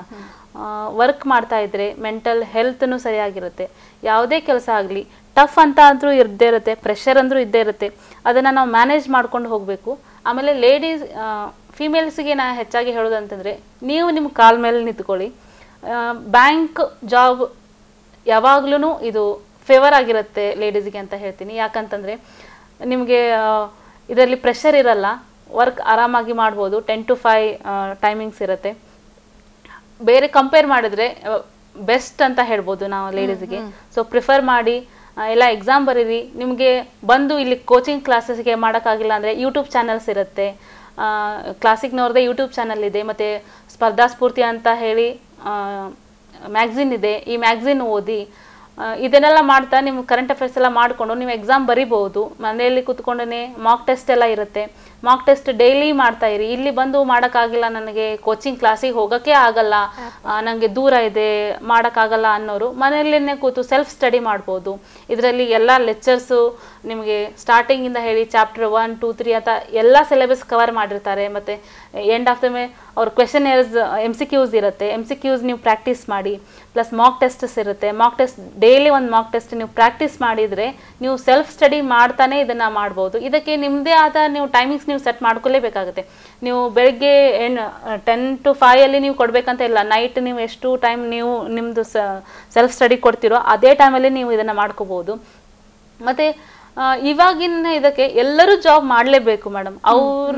ವರ್ಕ್ ಮಾಡ್ತಾ ಇದ್ರೆ ಮೆಂಟಲ್ ಹೆಲ್ತ್ನು ಸರಿಯಾಗಿರುತ್ತೆ ಯಾವುದೇ ಕೆಲಸ ಆಗಲಿ ಟಫ್ ಅಂತ ಅಂದ್ರೂ ಇದ್ದೇ ಇರುತ್ತೆ ಪ್ರೆಷರ್ ಅಂದ್ರೂ ಇದ್ದೇ ಇರುತ್ತೆ ಅದನ್ನು ನಾವು ಮ್ಯಾನೇಜ್ ಮಾಡ್ಕೊಂಡು ಹೋಗಬೇಕು ಆಮೇಲೆ ಲೇಡೀಸ್ ಫಿಮೇಲ್ಸ್ಗೆ ನಾ ಹೆಚ್ಚಾಗಿ ಹೇಳೋದಂತಂದರೆ ನೀವು ನಿಮ್ಮ ಕಾಲ್ ಮೇಲೆ ನಿಂತ್ಕೊಳ್ಳಿ ಬ್ಯಾಂಕ್ ಜಾಬ್ ಯಾವಾಗ್ಲೂ ಇದು ಫೇವರ್ ಆಗಿರುತ್ತೆ ಲೇಡೀಸ್ಗೆ ಅಂತ ಹೇಳ್ತೀನಿ ಯಾಕಂತಂದರೆ ನಿಮಗೆ ಇದರಲ್ಲಿ ಪ್ರೆಷರ್ ಇರಲ್ಲ ವರ್ಕ್ ಆರಾಮಾಗಿ ಮಾಡ್ಬೋದು ಟೆನ್ ಟು ಫೈವ್ ಟೈಮಿಂಗ್ಸ್ ಇರುತ್ತೆ ಬೇರೆ ಕಂಪೇರ್ ಮಾಡಿದ್ರೆ ಬೆಸ್ಟ್ ಅಂತ ಹೇಳ್ಬೋದು ನಾವು ಲೇಡೀಸ್ಗೆ ಸೊ ಪ್ರಿಫರ್ ಮಾಡಿ ಆ, ಎಲ್ಲ ಎಕ್ಸಾಮ್ ಬರೀರಿ ನಿಮಗೆ ಬಂದು ಇಲ್ಲಿ ಕೋಚಿಂಗ್ ಕ್ಲಾಸಸ್ಗೆ ಮಾಡೋಕ್ಕಾಗಿಲ್ಲ ಅಂದರೆ ಯೂಟ್ಯೂಬ್ ಚಾನಲ್ಸ್ ಇರುತ್ತೆ ಕ್ಲಾಸಿಕ್ನವ್ರದ್ದೇ ಯೂಟ್ಯೂಬ್ ಚಾನಲ್ ಇದೆ ಮತ್ತು ಸ್ಪರ್ಧಾ ಸ್ಫೂರ್ತಿ ಅಂತ ಹೇಳಿ ಮ್ಯಾಗ್ಝಿನ್ ಇದೆ ಈ ಮ್ಯಾಗ್ಝಿನ್ ಓದಿ ಆ, ಇದನ್ನೆಲ್ಲ ಮಾಡ್ತಾ ನೀವು ಕರೆಂಟ್ ಅಫೇರ್ಸ್ ಎಲ್ಲ ಮಾಡಿಕೊಂಡು ನೀವು ಎಕ್ಸಾಮ್ ಬರಿಬಹುದು ಮನೆಯಲ್ಲಿ ಕೂತ್ಕೊಂಡೇ ಮಾಕ್ ಟೆಸ್ಟ್ ಎಲ್ಲ ಇರುತ್ತೆ ಮಾಕ್ ಟೆಸ್ಟ್ ಡೈಲಿ ಮಾಡ್ತಾ ಇರಿ ಇಲ್ಲಿ ಬಂದು ಮಾಡೋಕ್ಕಾಗಿಲ್ಲ ನನಗೆ ಕೋಚಿಂಗ್ ಕ್ಲಾಸಿಗೆ ಹೋಗೋಕ್ಕೆ ಆಗಲ್ಲ ಆ, ನನಗೆ ದೂರ ಇದೆ ಮಾಡೋಕ್ಕಾಗಲ್ಲ ಅನ್ನೋರು ಮನೆಯಲ್ಲೇ ಕೂತು ಸೆಲ್ಫ್ ಸ್ಟಡಿ ಮಾಡ್ಬೋದು ಇದರಲ್ಲಿ ಎಲ್ಲ ಲೆಕ್ಚರ್ಸು ನಿಮಗೆ ಸ್ಟಾರ್ಟಿಂಗಿಂದ ಹೇಳಿ ಚಾಪ್ಟರ್ ಒನ್ ಟೂ ತ್ರೀ ಅಂತ ಎಲ್ಲ ಸಿಲೆಬಸ್ ಕವರ್ ಮಾಡಿರ್ತಾರೆ ಮತ್ತು ಎಂಡ್ ಆಫ್ ದ ಮೇ ಅವ್ರ questionnaires M C Qs ಇರುತ್ತೆ ಎಮ್ ಸಿ ಕ್ಯೂಸ್ ನೀವು ಪ್ರಾಕ್ಟೀಸ್ ಮಾಡಿ ಪ್ಲಸ್ ಮಾಕ್ ಟೆಸ್ಟಸ್ ಇರುತ್ತೆ ಮಾಕ್ ಟೆಸ್ಟ್ ಡೈಲಿ ಒಂದು ಮಾಕ್ ಟೆಸ್ಟ್ ನೀವು ಪ್ರಾಕ್ಟೀಸ್ ಮಾಡಿದರೆ ನೀವು ಸೆಲ್ಫ್ ಸ್ಟಡಿ ಮಾಡ್ತಾನೆ ಇದನ್ನು ಮಾಡ್ಬೋದು ಇದಕ್ಕೆ ನಿಮ್ಮದೇ ಆದ ನೀವು ಟೈಮಿಂಗ್ಸ್ ನೀವು ಸೆಟ್ ಮಾಡ್ಕೊಳ್ಳೇಬೇಕಾಗುತ್ತೆ ನೀವು ಬೆಳಗ್ಗೆ ಏನ್ ಟೆನ್ ಟು ಫೈವಲ್ಲಿ ನೀವು ಕೊಡಬೇಕಂತ ಇಲ್ಲ ನೈಟ್ ನೀವು ಎಷ್ಟು ಟೈಮ್ ನೀವು ನಿಮ್ಮದು ಸೆಲ್ಫ್ ಸ್ಟಡಿ ಕೊಡ್ತೀರೋ ಅದೇ ಟೈಮಲ್ಲಿ ನೀವು ಇದನ್ನು ಮಾಡ್ಕೋಬೋದು ಮತ್ತು ಇವಾಗಿನ ಇದಕ್ಕೆ ಎಲ್ಲರೂ ಜಾಬ್ ಮಾಡಲೇಬೇಕು ಮೇಡಮ್ ಅವ್ರ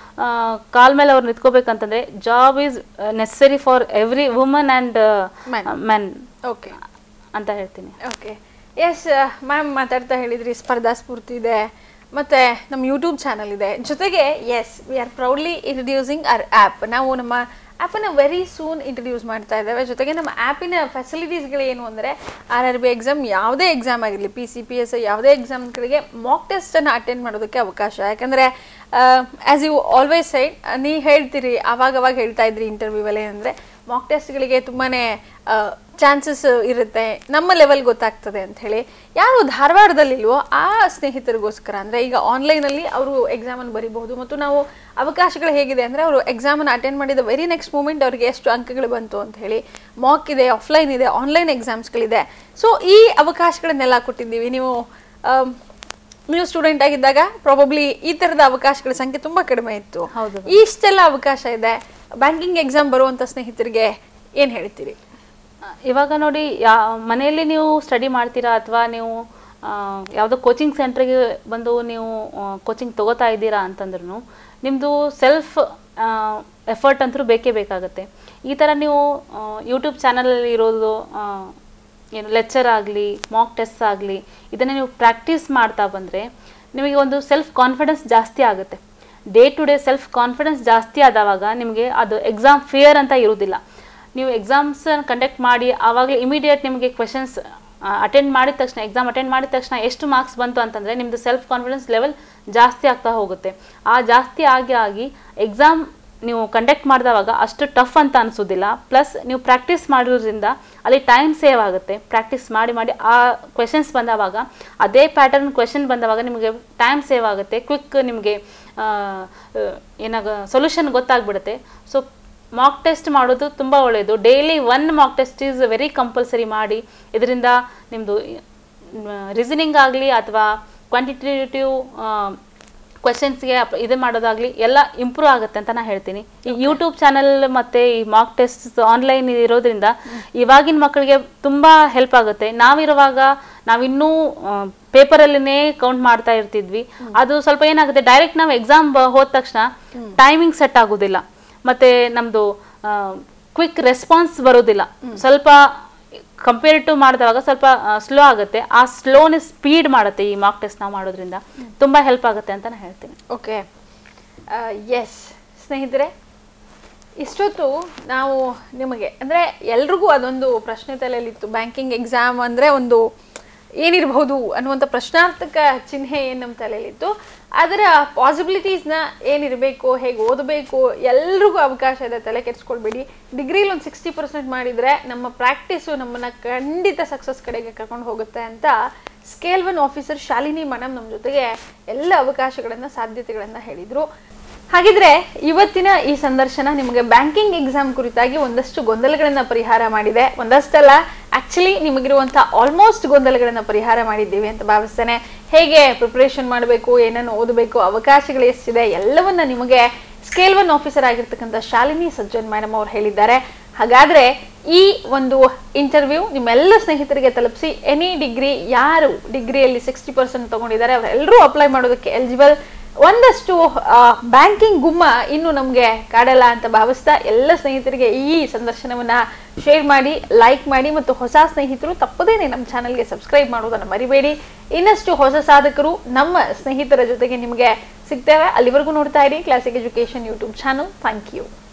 ಕಾಲ್ ಮೇಲೆ ಅವ್ರು ನಿಂತ್ಕೋಬೇಕಂತಂದ್ರೆ job is necessary for every woman and Men. Men okay ಅಂತ ಹೇಳ್ತೀನಿ ಓಕೆ ಎಸ್ ಮ್ಯಾಮ್ ಮಾತಾಡ್ತಾ ಹೇಳಿದ್ರಿ ಸ್ಪರ್ಧಾ ಸ್ಫೂರ್ತಿ ಇದೆ ಮತ್ತೆ ನಮ್ಮ ಯೂಟ್ಯೂಬ್ ಚಾನಲ್ ಇದೆ ಜೊತೆಗೆ S V R proudly introducing our app ನಾವು ನಮ್ಮ ಆ್ಯಪನ್ನು ವೆರಿ ಸೂನ್ ಇಂಟ್ರಡ್ಯೂಸ್ ಮಾಡ್ತಾ ಇದ್ದೇವೆ ಜೊತೆಗೆ ನಮ್ಮ ಆ್ಯಪಿನ ಫೆಸಿಲಿಟೀಸ್ಗಳು ಏನು ಅಂದರೆ ಆರ್ ಆರ್ ಬಿ ಎಕ್ಸಾಮ್ ಯಾವುದೇ ಎಕ್ಸಾಮ್ ಆಗಿರಲಿ ಪಿ ಸಿ ಪಿ ಎಸ್ ಯಾವುದೇ ಎಕ್ಸಾಮ್ಗಳಿಗೆ ಮಾಕ್ ಟೆಸ್ಟನ್ನು ಅಟೆಂಡ್ ಮಾಡೋದಕ್ಕೆ ಅವಕಾಶ ಯಾಕಂದರೆ ಆ್ಯಸ್ ಯು ಆಲ್ವೇಸ್ ಸೈಡ್ ನೀ ಹೇಳ್ತೀರಿ ಅವಾಗ ಅವಾಗ ಹೇಳ್ತಾ ಇದ್ರಿ ಇಂಟರ್ವ್ಯೂವಲ್ಲಿ ಅಂದರೆ ಮಾಕ್ ಟೆಸ್ಟ್ಗಳಿಗೆ ತುಂಬಾ ಚಾನ್ಸಸ್ ಇರುತ್ತೆ ನಮ್ಮ ಲೆವೆಲ್ ಗೊತ್ತಾಗ್ತದೆ ಅಂತ ಹೇಳಿ ಯಾರು ಧಾರವಾಡದಲ್ಲಿಲ್ವೋ ಆ ಸ್ನೇಹಿತರಿಗೋಸ್ಕರ ಅಂದರೆ ಈಗ ಆನ್ಲೈನಲ್ಲಿ ಅವರು ಎಕ್ಸಾಮನ್ನು ಬರಿಬಹುದು ಮತ್ತು ನಾವು ಅವಕಾಶಗಳು ಹೇಗಿದೆ ಅಂದರೆ ಅವರು ಎಕ್ಸಾಮನ್ನು ಅಟೆಂಡ್ ಮಾಡಿದ ವೆರಿ ನೆಕ್ಸ್ಟ್ ಮೂಮೆಂಟ್ ಅವರಿಗೆ ಎಷ್ಟು ಅಂಕಗಳು ಬಂತು ಅಂತ ಹೇಳಿ ಮಾಕ್ ಇದೆ ಆಫ್ಲೈನ್ ಇದೆ ಆನ್ಲೈನ್ ಎಕ್ಸಾಮ್ಸ್ಗಳಿದೆ ಸೊ ಈ ಅವಕಾಶಗಳನ್ನೆಲ್ಲ ಕೊಟ್ಟಿದ್ದೀವಿ ನೀವು ಆಮ್, ನೀವು ಸ್ಟೂಡೆಂಟ್ ಆಗಿದ್ದಾಗ ಪ್ರಾಬಬ್ಲಿ ಈ ಥರದ ಅವಕಾಶಗಳ ಸಂಖ್ಯೆ ತುಂಬ ಕಡಿಮೆ ಇತ್ತು ಹೌದು. ಇಷ್ಟೆಲ್ಲ ಅವಕಾಶ ಇದೆ ಬ್ಯಾಂಕಿಂಗ್ ಎಕ್ಸಾಮ್ ಬರುವಂಥ ಸ್ನೇಹಿತರಿಗೆ ಏನು ಹೇಳ್ತೀರಿ ಇವಾಗ ನೋಡಿ ಯಾ ಮನೆಯಲ್ಲಿ ನೀವು ಸ್ಟಡಿ ಮಾಡ್ತೀರಾ ಅಥವಾ ನೀವು ಆ, ಯಾವುದೋ ಕೋಚಿಂಗ್ ಸೆಂಟ್ರಿಗೆ ಬಂದು ನೀವು ಕೋಚಿಂಗ್ ತಗೋತಾ ಇದ್ದೀರಾ ಅಂತಂದ್ರೂ ನಿಮ್ಮದು ಸೆಲ್ಫ್ ಎಫರ್ಟ್ ಅಂತೂ ಬೇಕೇ ಬೇಕಾಗುತ್ತೆ ಈ ಥರ ನೀವು ಯೂಟ್ಯೂಬ್ ಚಾನಲಲ್ಲಿ ಇರೋದು ಆ, ಏನು ಲೆಕ್ಚರ್ ಆಗಲಿ ಮಾಕ್ ಟೆಸ್ಟ್ ಆಗಲಿ ಇದನ್ನು ನೀವು ಪ್ರಾಕ್ಟೀಸ್ ಮಾಡ್ತಾ ಬಂದರೆ ನಿಮಗೆ ಒಂದು ಸೆಲ್ಫ್ ಕಾನ್ಫಿಡೆನ್ಸ್ ಜಾಸ್ತಿ ಆಗುತ್ತೆ day to day self confidence ಜಾಸ್ತಿ ಆದವಾಗ ನಿಮಗೆ ಅದು ಎಕ್ಸಾಮ್ ಫಿಯರ್ ಅಂತ ಇರೋದಿಲ್ಲ ನೀವು ಎಕ್ಸಾಮ್ಸ್ ಕಂಡಕ್ಟ್ ಮಾಡಿ ಆವಾಗಲೇ ಇಮಿಡಿಯೇಟ್ ನಿಮಗೆ ಕ್ವೆಶನ್ಸ್ ಅಟೆಂಡ್ ಮಾಡಿದ ತಕ್ಷಣ ಎಕ್ಸಾಮ್ ಅಟೆಂಡ್ ಮಾಡಿದ ತಕ್ಷಣ ಎಷ್ಟು ಮಾರ್ಕ್ಸ್ ಬಂತು ಅಂತಂದರೆ ನಿಮ್ಮದು ಸೆಲ್ಫ್ ಕಾನ್ಫಿಡೆನ್ಸ್ ಲೆವೆಲ್ ಜಾಸ್ತಿ ಆಗ್ತಾ ಹೋಗುತ್ತೆ ಆ ಜಾಸ್ತಿ ಆಗಿ ಆಗಿ ಎಕ್ಸಾಮ್ ನೀವು ಕಂಡಕ್ಟ್ ಮಾಡಿದವಾಗ ಅಷ್ಟು ಟಫ್ ಅಂತ ಅನಿಸೋದಿಲ್ಲ ಪ್ಲಸ್ ನೀವು ಪ್ರಾಕ್ಟೀಸ್ ಮಾಡೋದ್ರಿಂದ ಅಲ್ಲಿ ಟೈಮ್ ಸೇವ್ ಆಗುತ್ತೆ ಪ್ರಾಕ್ಟೀಸ್ ಮಾಡಿ ಮಾಡಿ ಆ ಕ್ವೆಶನ್ಸ್ ಬಂದವಾಗ ಅದೇ ಪ್ಯಾಟರ್ನ್ ಕ್ವೆಶನ್ ಬಂದವಾಗ ನಿಮಗೆ ಟೈಮ್ ಸೇವ್ ಆಗುತ್ತೆ ಕ್ವಿಕ್ ನಿಮಗೆ ಏನಾಗ ಸೊಲ್ಯೂಷನ್ ಗೊತ್ತಾಗ್ಬಿಡುತ್ತೆ ಸೊ ಮಾಕ್ ಟೆಸ್ಟ್ ಮಾಡೋದು ತುಂಬ ಒಳ್ಳೆಯದು daily one mock test is very compulsory ಮಾಡಿ ಇದರಿಂದ ನಿಮ್ಮದು ರೀಸನಿಂಗ್ ಆಗಲಿ ಅಥವಾ ಕ್ವಾಂಟಿಟೇಟಿವ್ ಕ್ವೆಶನ್ಸ್ಗೆ ಇದು ಮಾಡೋದಾಗಲಿ ಎಲ್ಲ ಇಂಪ್ರೂವ್ ಆಗುತ್ತೆ ಅಂತ ನಾನು ಹೇಳ್ತೀನಿ ಈ ಯೂಟ್ಯೂಬ್ ಚಾನಲ್ ಮತ್ತು ಈ ಮಾಕ್ ಟೆಸ್ಟ್ ಆನ್ಲೈನ್ ಇರೋದ್ರಿಂದ ಇವಾಗಿನ ಮಕ್ಕಳಿಗೆ ತುಂಬ ಹೆಲ್ಪ್ ಆಗುತ್ತೆ ನಾವಿರುವಾಗ ನಾವಿನ್ನೂ ಪೇಪರಲ್ಲೇ ಕೌಂಟ್ ಮಾಡ್ತಾ ಇರ್ತಿದ್ವಿ ಅದು ಸ್ವಲ್ಪ ಏನಾಗುತ್ತೆ ಡೈರೆಕ್ಟ್ ನಾವು ಎಕ್ಸಾಮ್ ಹೋದ ತಕ್ಷಣ ಟೈಮಿಂಗ್ ಸೆಟ್ ಆಗೋದಿಲ್ಲ ಮತ್ತೆ ನಮ್ಮದು ಕ್ವಿಕ್ ರೆಸ್ಪಾನ್ಸ್ ಬರೋದಿಲ್ಲ ಸ್ವಲ್ಪ ಕಂಪೇರ್ ಟು ಮಾಡಿದವಾಗ ಸ್ವಲ್ಪ ಸ್ಲೋ ಆಗುತ್ತೆ ಆ ಸ್ಲೋನೆಸ್ ಸ್ಪೀಡ್ ಮಾಡುತ್ತೆ ಈ ಮಾಕ್ ಟೆಸ್ಟ್ ನಾವು ಮಾಡೋದ್ರಿಂದ ತುಂಬ ಹೆಲ್ಪ್ ಆಗುತ್ತೆ ಅಂತ ನಾನು ಹೇಳ್ತೀನಿ ಓಕೆ ಎಸ್ ಸ್ನೇಹಿತರೆ ಇಷ್ಟೊತ್ತು ನಾವು ನಿಮಗೆ ಅಂದರೆ ಎಲ್ರಿಗೂ ಅದೊಂದು ಪ್ರಶ್ನೆ ತಲೆಯಲ್ಲಿತ್ತು ಬ್ಯಾಂಕಿಂಗ್ ಎಕ್ಸಾಮ್ ಅಂದರೆ ಒಂದು ಏನಿರಬಹುದು ಅನ್ನುವಂಥ ಪ್ರಶ್ನಾರ್ಥಕ ಚಿಹ್ನೆ ಏನು ನಮ್ಮ ತಲೆಯಲ್ಲಿತ್ತು ಅದರ ಪಾಸಿಬಿಲಿಟೀಸ್ನ ಏನಿರಬೇಕು ಹೇಗೆ ಓದಬೇಕು ಎಲ್ರಿಗೂ ಅವಕಾಶ ಇದೆ ತಲೆ ಕೆಡಿಸ್ಕೊಳ್ಬೇಡಿ ಡಿಗ್ರಿಲಿ ಒಂದು ಸಿಕ್ಸ್ಟಿ ಪರ್ಸೆಂಟ್ ಮಾಡಿದರೆ ನಮ್ಮ ಪ್ರಾಕ್ಟೀಸು ನಮ್ಮನ್ನು ಖಂಡಿತ ಸಕ್ಸಸ್ ಕಡೆಗೆ ಕರ್ಕೊಂಡು ಹೋಗುತ್ತೆ ಅಂತ scale one officer Shalini madam ನಮ್ಮ ಜೊತೆಗೆ ಎಲ್ಲ ಅವಕಾಶಗಳನ್ನು ಸಾಧ್ಯತೆಗಳನ್ನು ಹೇಳಿದರು ಹಾಗಿದ್ರೆ ಇವತ್ತಿನ ಈ ಸಂದರ್ಶನ ನಿಮಗೆ ಬ್ಯಾಂಕಿಂಗ್ ಎಕ್ಸಾಮ್ ಕುರಿತಾಗಿ ಒಂದಷ್ಟು ಗೊಂದಲಗಳನ್ನ ಪರಿಹಾರ ಮಾಡಿದೆ ಒಂದಷ್ಟಲ್ಲ ಆಕ್ಚುಲಿ ನಿಮಗಿರುವಂಥ ಆಲ್ಮೋಸ್ಟ್ ಗೊಂದಲಗಳನ್ನ ಪರಿಹಾರ ಮಾಡಿದ್ದೀವಿ ಅಂತ ಭಾವಿಸ್ತೇನೆ ಹೇಗೆ ಪ್ರಿಪ್ರೇಷನ್ ಮಾಡಬೇಕು ಏನನ್ನು ಓದಬೇಕು ಅವಕಾಶಗಳು ಎಷ್ಟಿದೆ ಎಲ್ಲವನ್ನ ನಿಮಗೆ ಸ್ಕೇಲ್ ಒನ್ ಆಫೀಸರ್ ಆಗಿರ್ತಕ್ಕಂಥ ಶಾಲಿನಿ ಸಜ್ಜನ್ ಮೇಡಮ್ ಅವ್ರು ಹೇಳಿದ್ದಾರೆ ಹಾಗಾದ್ರೆ ಈ ಒಂದು ಇಂಟರ್ವ್ಯೂ ನಿಮ್ಮೆಲ್ಲ ಸ್ನೇಹಿತರಿಗೆ ತಲುಪಿಸಿ ಎನಿ ಡಿಗ್ರಿ ಯಾರು ಡಿಗ್ರಿಯಲ್ಲಿ ಸಿಕ್ಸ್ಟಿ ಪರ್ಸೆಂಟ್ ತಗೊಂಡಿದ್ದಾರೆ ಅವರೆಲ್ಲರೂ ಅಪ್ಲೈ ಮಾಡೋದಕ್ಕೆ ಎಲಿಜಿಬಲ್ ಒಂದಷ್ಟು ಬ್ಯಾಂಕಿಂಗ್ ಗುಮ್ಮ ಇನ್ನು ನಮಗೆ ಕಾಡಲ್ಲ ಅಂತ ಭಾವಿಸ್ತಾ ಎಲ್ಲ ಸ್ನೇಹಿತರಿಗೆ ಈ ಸಂದರ್ಶನವನ್ನ ಶೇರ್ ಮಾಡಿ ಲೈಕ್ ಮಾಡಿ ಮತ್ತು ಹೊಸ ಸ್ನೇಹಿತರು ತಪ್ಪದೇನೆ ನಮ್ಮ ಚಾನಲ್ಗೆ ಸಬ್ಸ್ಕ್ರೈಬ್ ಮಾಡೋದನ್ನು ಮರಿಬೇಡಿ ಇನ್ನಷ್ಟು ಹೊಸ ಸಾಧಕರು ನಮ್ಮ ಸ್ನೇಹಿತರ ಜೊತೆಗೆ ನಿಮಗೆ ಸಿಗ್ತೇವೆ ಅಲ್ಲಿವರೆಗೂ ನೋಡ್ತಾ ಇರಿ classic education YouTube channel thank you